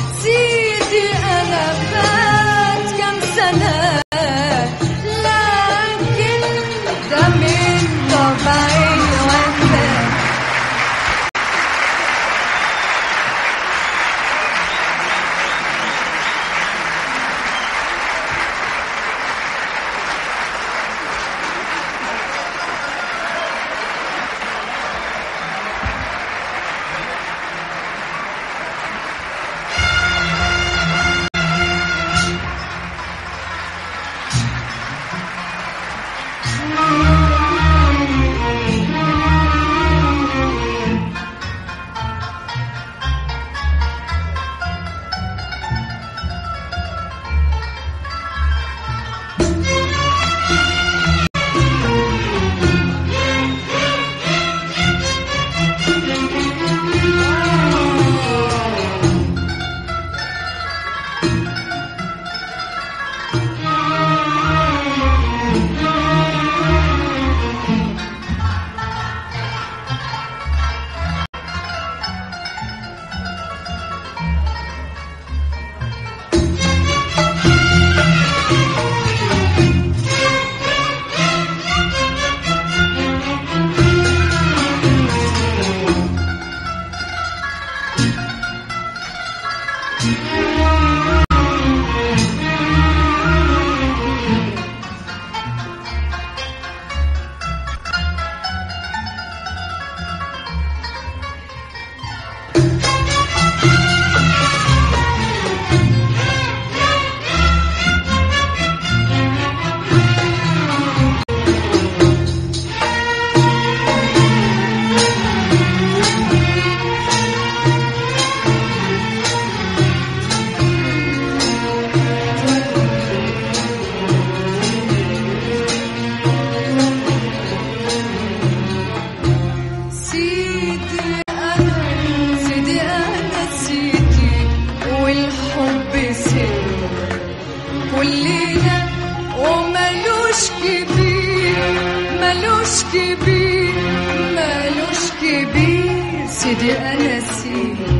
سيدي أنا سيدي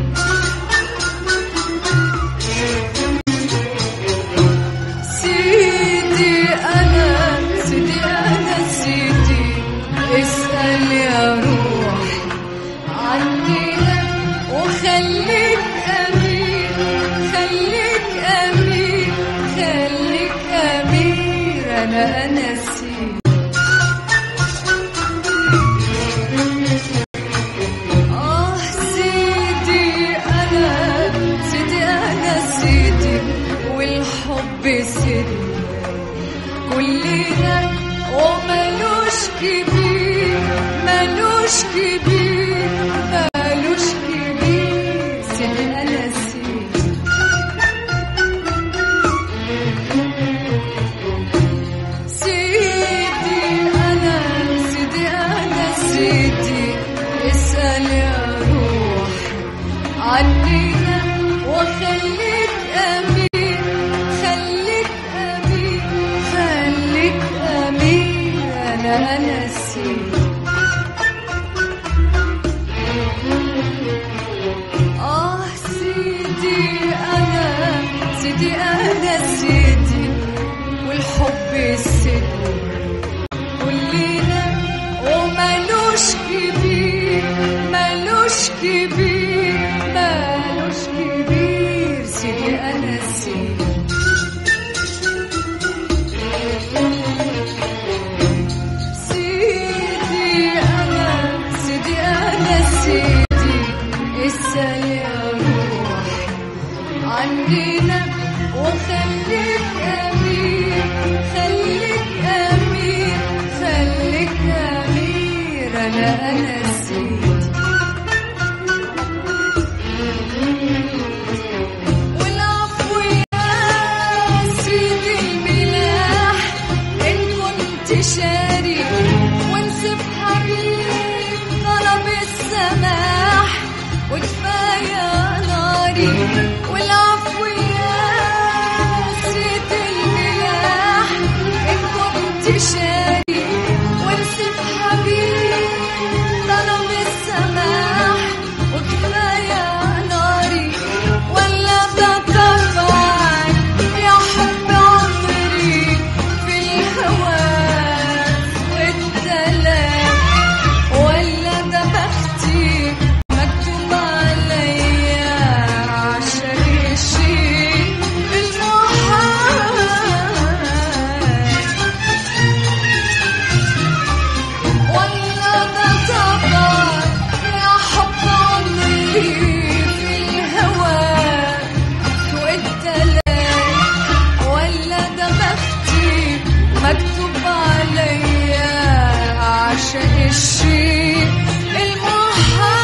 سيدي أنا سيدي أنا سيدي اسأل يا روح عني وخليك أمير خليك أمير خليك أمير أنا أنا سيدي آه سيدي أنا سيدي أنا سيدي والحب سيدي كلنا ومالوش كبير مالوش كبير مالوش كبير سيدي أنا سيدي سيدي أنا سيدي أنا سيدي اسأل يا روح عنينا وخليك أمين خليك أمين خليك أمين أنا أنا سيدي آه سيدي أنا سيدي أنا سيدي والحب سيدي كلنا ومالوش كبير مالوش كبير مالوش كبير سيدي أنا سيدي سيدي أنا سيدي أنا سيدي اسأل يا روح عنينا وخليك أمير خليك أمير خليك أمير أنا أنا سيدي والعفو يا سيدي الملاح إن كنت شاري وانسب حبيب طلب السماح وكفاية ناري والعفو يا سيدي الملاح إن كنت شاري وانسب حبيب طلب السماح وكفاية ناري ولا بطبعك يا حب عمري في الهوى والدلال ولا ده بختي مكتوب عليا عشان الشيء المحال ولا ده طبع يا حب عمري في الهوى والدلال ولا ده بختي مكتوب عليا عشان الشيء المحال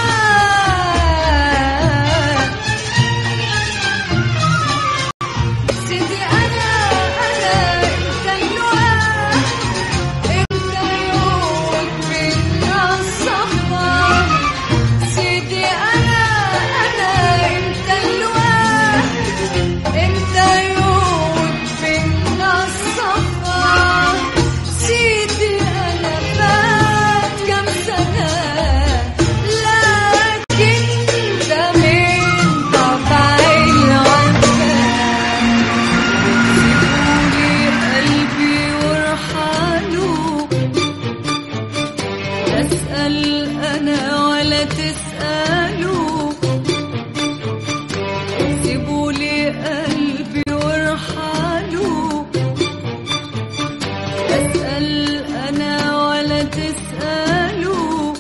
سيدي أنا أنا أنت اللواء أنت يوم بينا الصحبة سيدي أنا أنا أنت اللواء أنت يوم بينا الصحبة سيدي أنا فات كم سنة لكن ده من طبع العنفان سيبولي قلبي وارحلوا أسأل أنا ولا تسألوا سيبولي قلبي وارحلوا أسأل أنا ولا تسألوا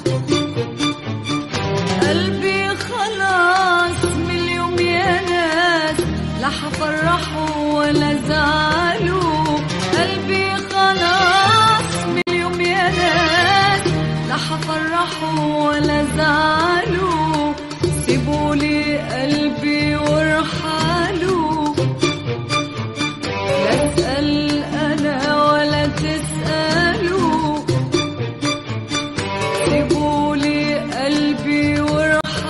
قلبي خلاص من اليوم يا ناس لا حفرحه ولا زعله قلبي خلاص من اليوم يا ناس لا حفرحه ولا زعله سيبولي قلبي وارحلوا لا اسأل أنا ولا تسألوا سيبولي قلبي وارحلوا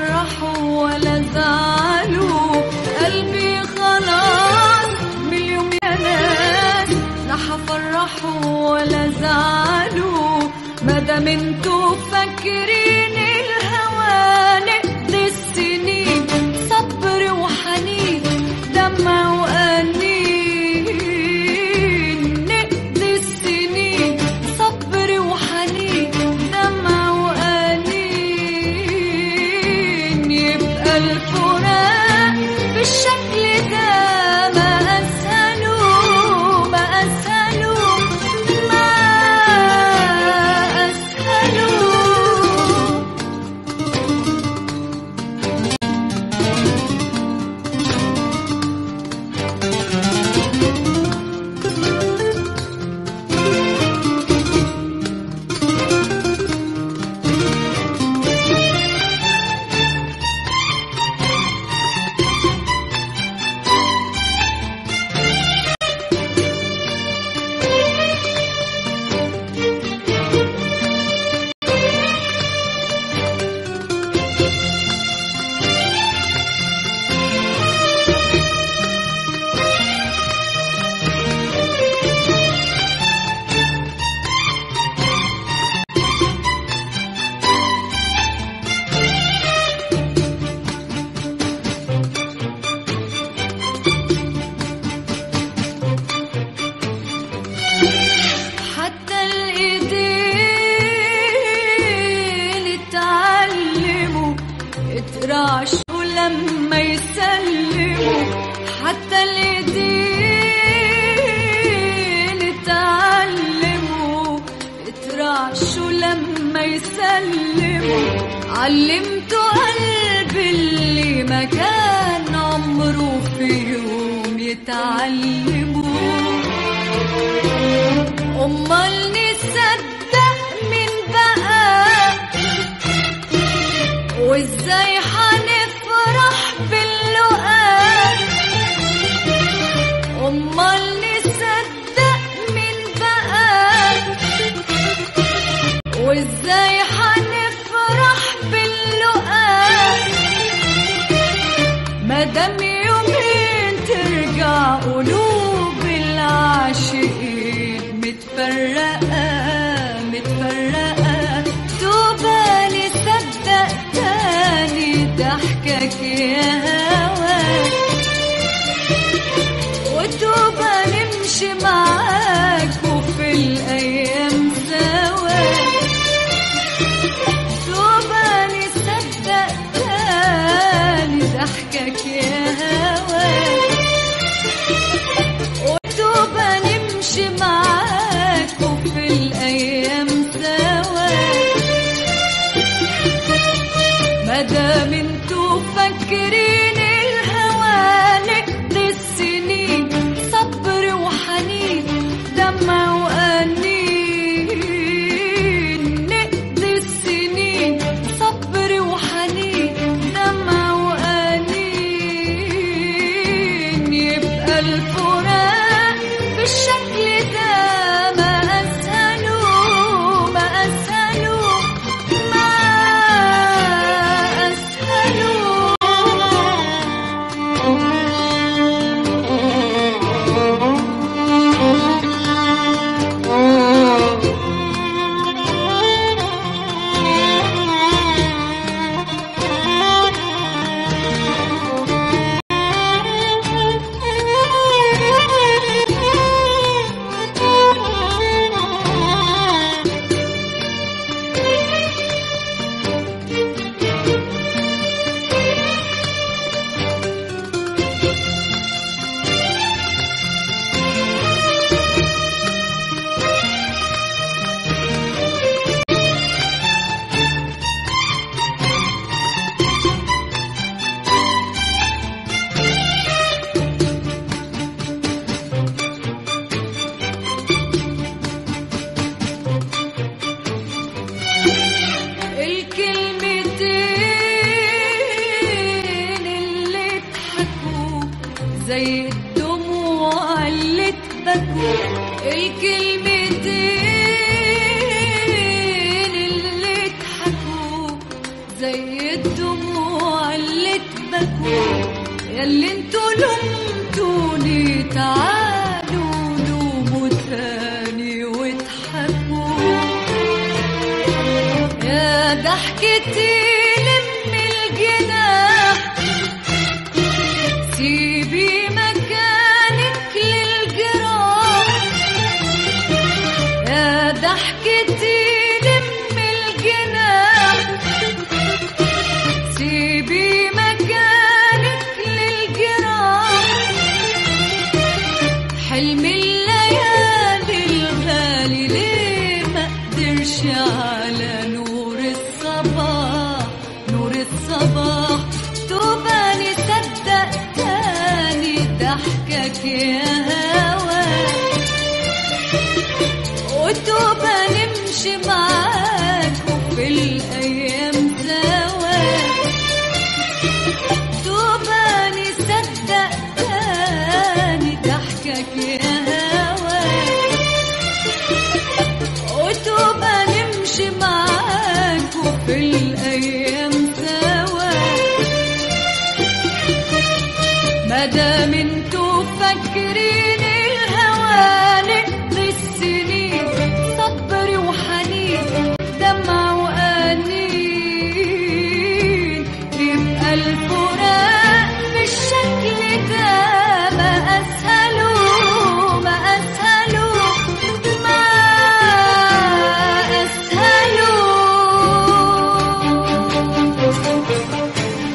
هفرحه ولا زعله قلبي خلاص مليون يا ناس لا هفرحه ولا زعله مادام انتوا فاكرين الهوى نقضي السنين صبر وحنين دمع وأنين نقضي السنين صبر وحنين دمع وأنين يبقى الفراق بالشكل ده ما أسهله ما أسهله ما أسهله حتى الايدين اتعلموا اترعشوا لما يسلموا حتى الايدين اتعلموا اترعشوا لما يسلموا علمتوا قلبي اللي ما كان عمره في يوم يتعلموا أمال نصدق مين بقى وإزاي هنفرح باللقاء أمال نصدق مين بقى وإزاي هنفرح باللقاء مادام يومين ترجع قلوب العاشقين متفرقة متفرقة توبة نصدق تاني ضحكك يا هوا وتوبة نمشي معاك وفي الأيام سوا توبة نصدق تاني ضحكك يا هوا وتوبة نمشي معاك وفي الأيام سوا مادام انتوا فاكرين الهوى نقضي السنين صبر وحنين دمع وأنين نقضي السنين صبر وحنين دمع وأنين يبقى الفراق بالشكل ده ما أسهله ما أسهله ما الكلمتين اللي ضحكوا زي الدموع اللي اتبكوا الكلمتين اللي ضحكوا زي الدموع بكوا ياللي انتوا لمتوني تعالوا دوبوا تاني واضحكوا يا ضحكتي لم الجناح سيبي مكانك للجراح يا ضحكتي لم الجناح سيبي مكانك للجراح حلم الليالي الغالي ليه ما قدرش على نور الصباح نور الصباح توباني صدق تاني ضحكك يا هوا وتوبة نمشي معاك وفي الأيام سوا توبة نصدق تاني ضحكك يا هوا وتوبة نمشي معاك وفي الأيام سوا مادام انتوا فاكرين الهوى نقضي السنين صبر وحنين دمع وأنين يبقى الفراق بالشكل ده ما أسهله ما أسهله ما أسهله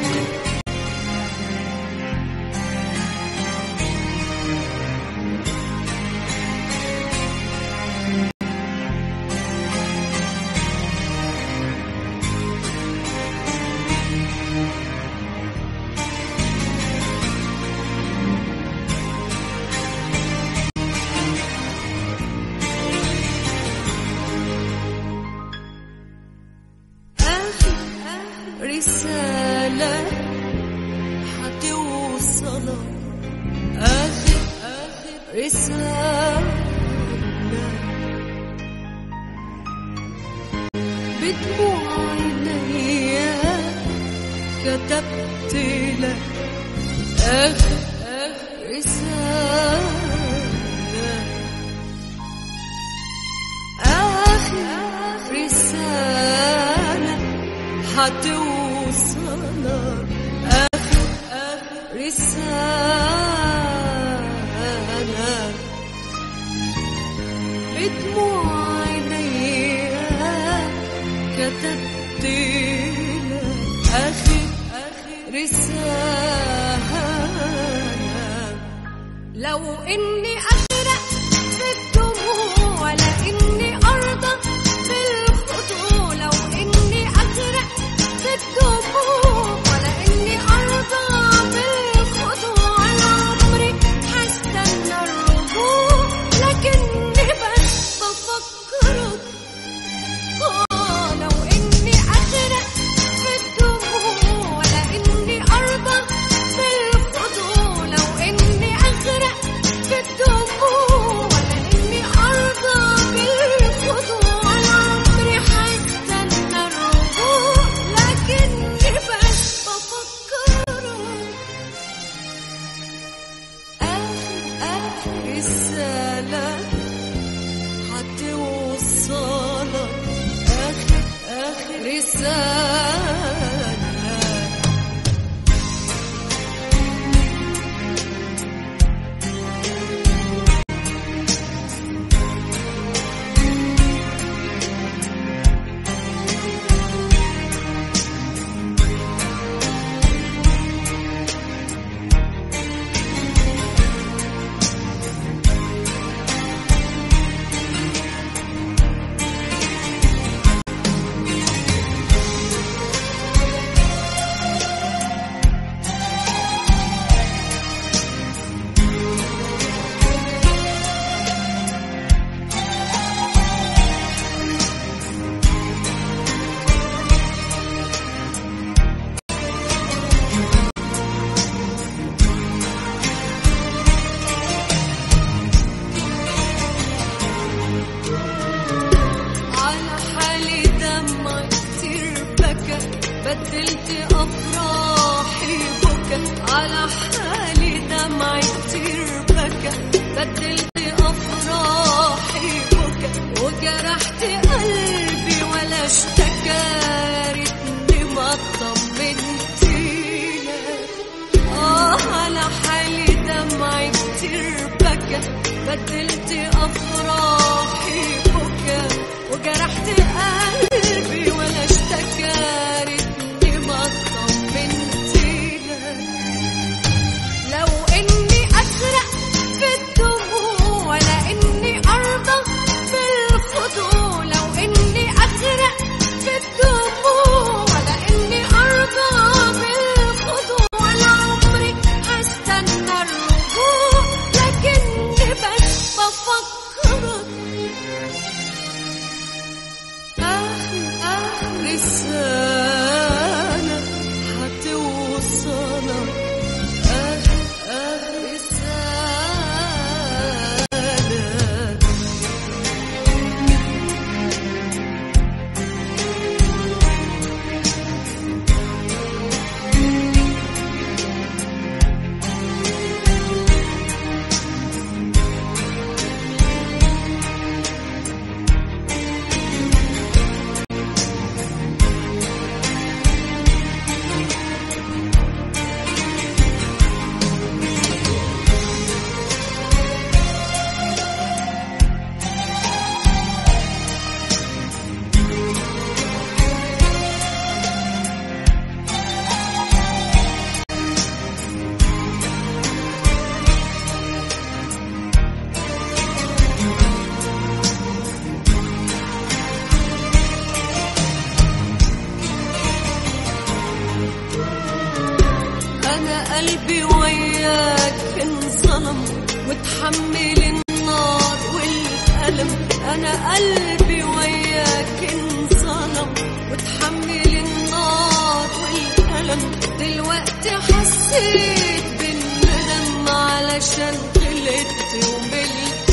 رسالة هتوصلك آخر آخر رسالة بدموع عينيا كتبت لك آخر آخر رسالة آخر رسالة هتوصلك آخر آخر رسالة بدموع عينيا كتبت لك آخر آخر رسالة لو اني اغرق في الدموع ولا اني ارضى بالخضوع لو اني اغرق في الدموع ولا اني ارضى بالخضوع عمري هستنى الرجوع لكني بس بفكرك آه، لو اني اغرق في الدموع ولا اني ارضى بالخضوع لو اني اغرق في الدموع ولا اني ارضى بالخضوع عمري هستنى الرجوع لكني بس بفكرك آخر آخر رسالة هتوصلك آخر آخر رسالة على حالي دمعي كتير بكى بدلت افراحي بكى وجرحت قلبي ولا اشتكى ريتني ما طمنتينا اه على حالي دمعي كتير بكى بدلت افراحي بكى وجرحت قلبي ولا اشتكى ريتني ما طمنتينا لو اني اسرق في الدموع ولا اني ارضى بالخضوع لو اني اسرق في الدموع ولا اني ارضى بالخضوع لعمري هستنى الرجوع لكني بس بفكرك آه آه رسالة هتوصلك آه آه رسالة أنا قلبي وياك انظلم وتحمل النار والألم أنا قلبي وياك انظلم وتحمل النار والألم دلوقتي حسيت بالندم علشان غلطت وملت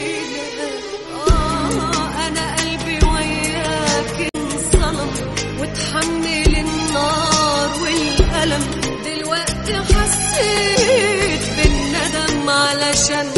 آه أنا قلبي وياك انظلم وتحمل النار والألم دلوقتي حسيت بالندم علشان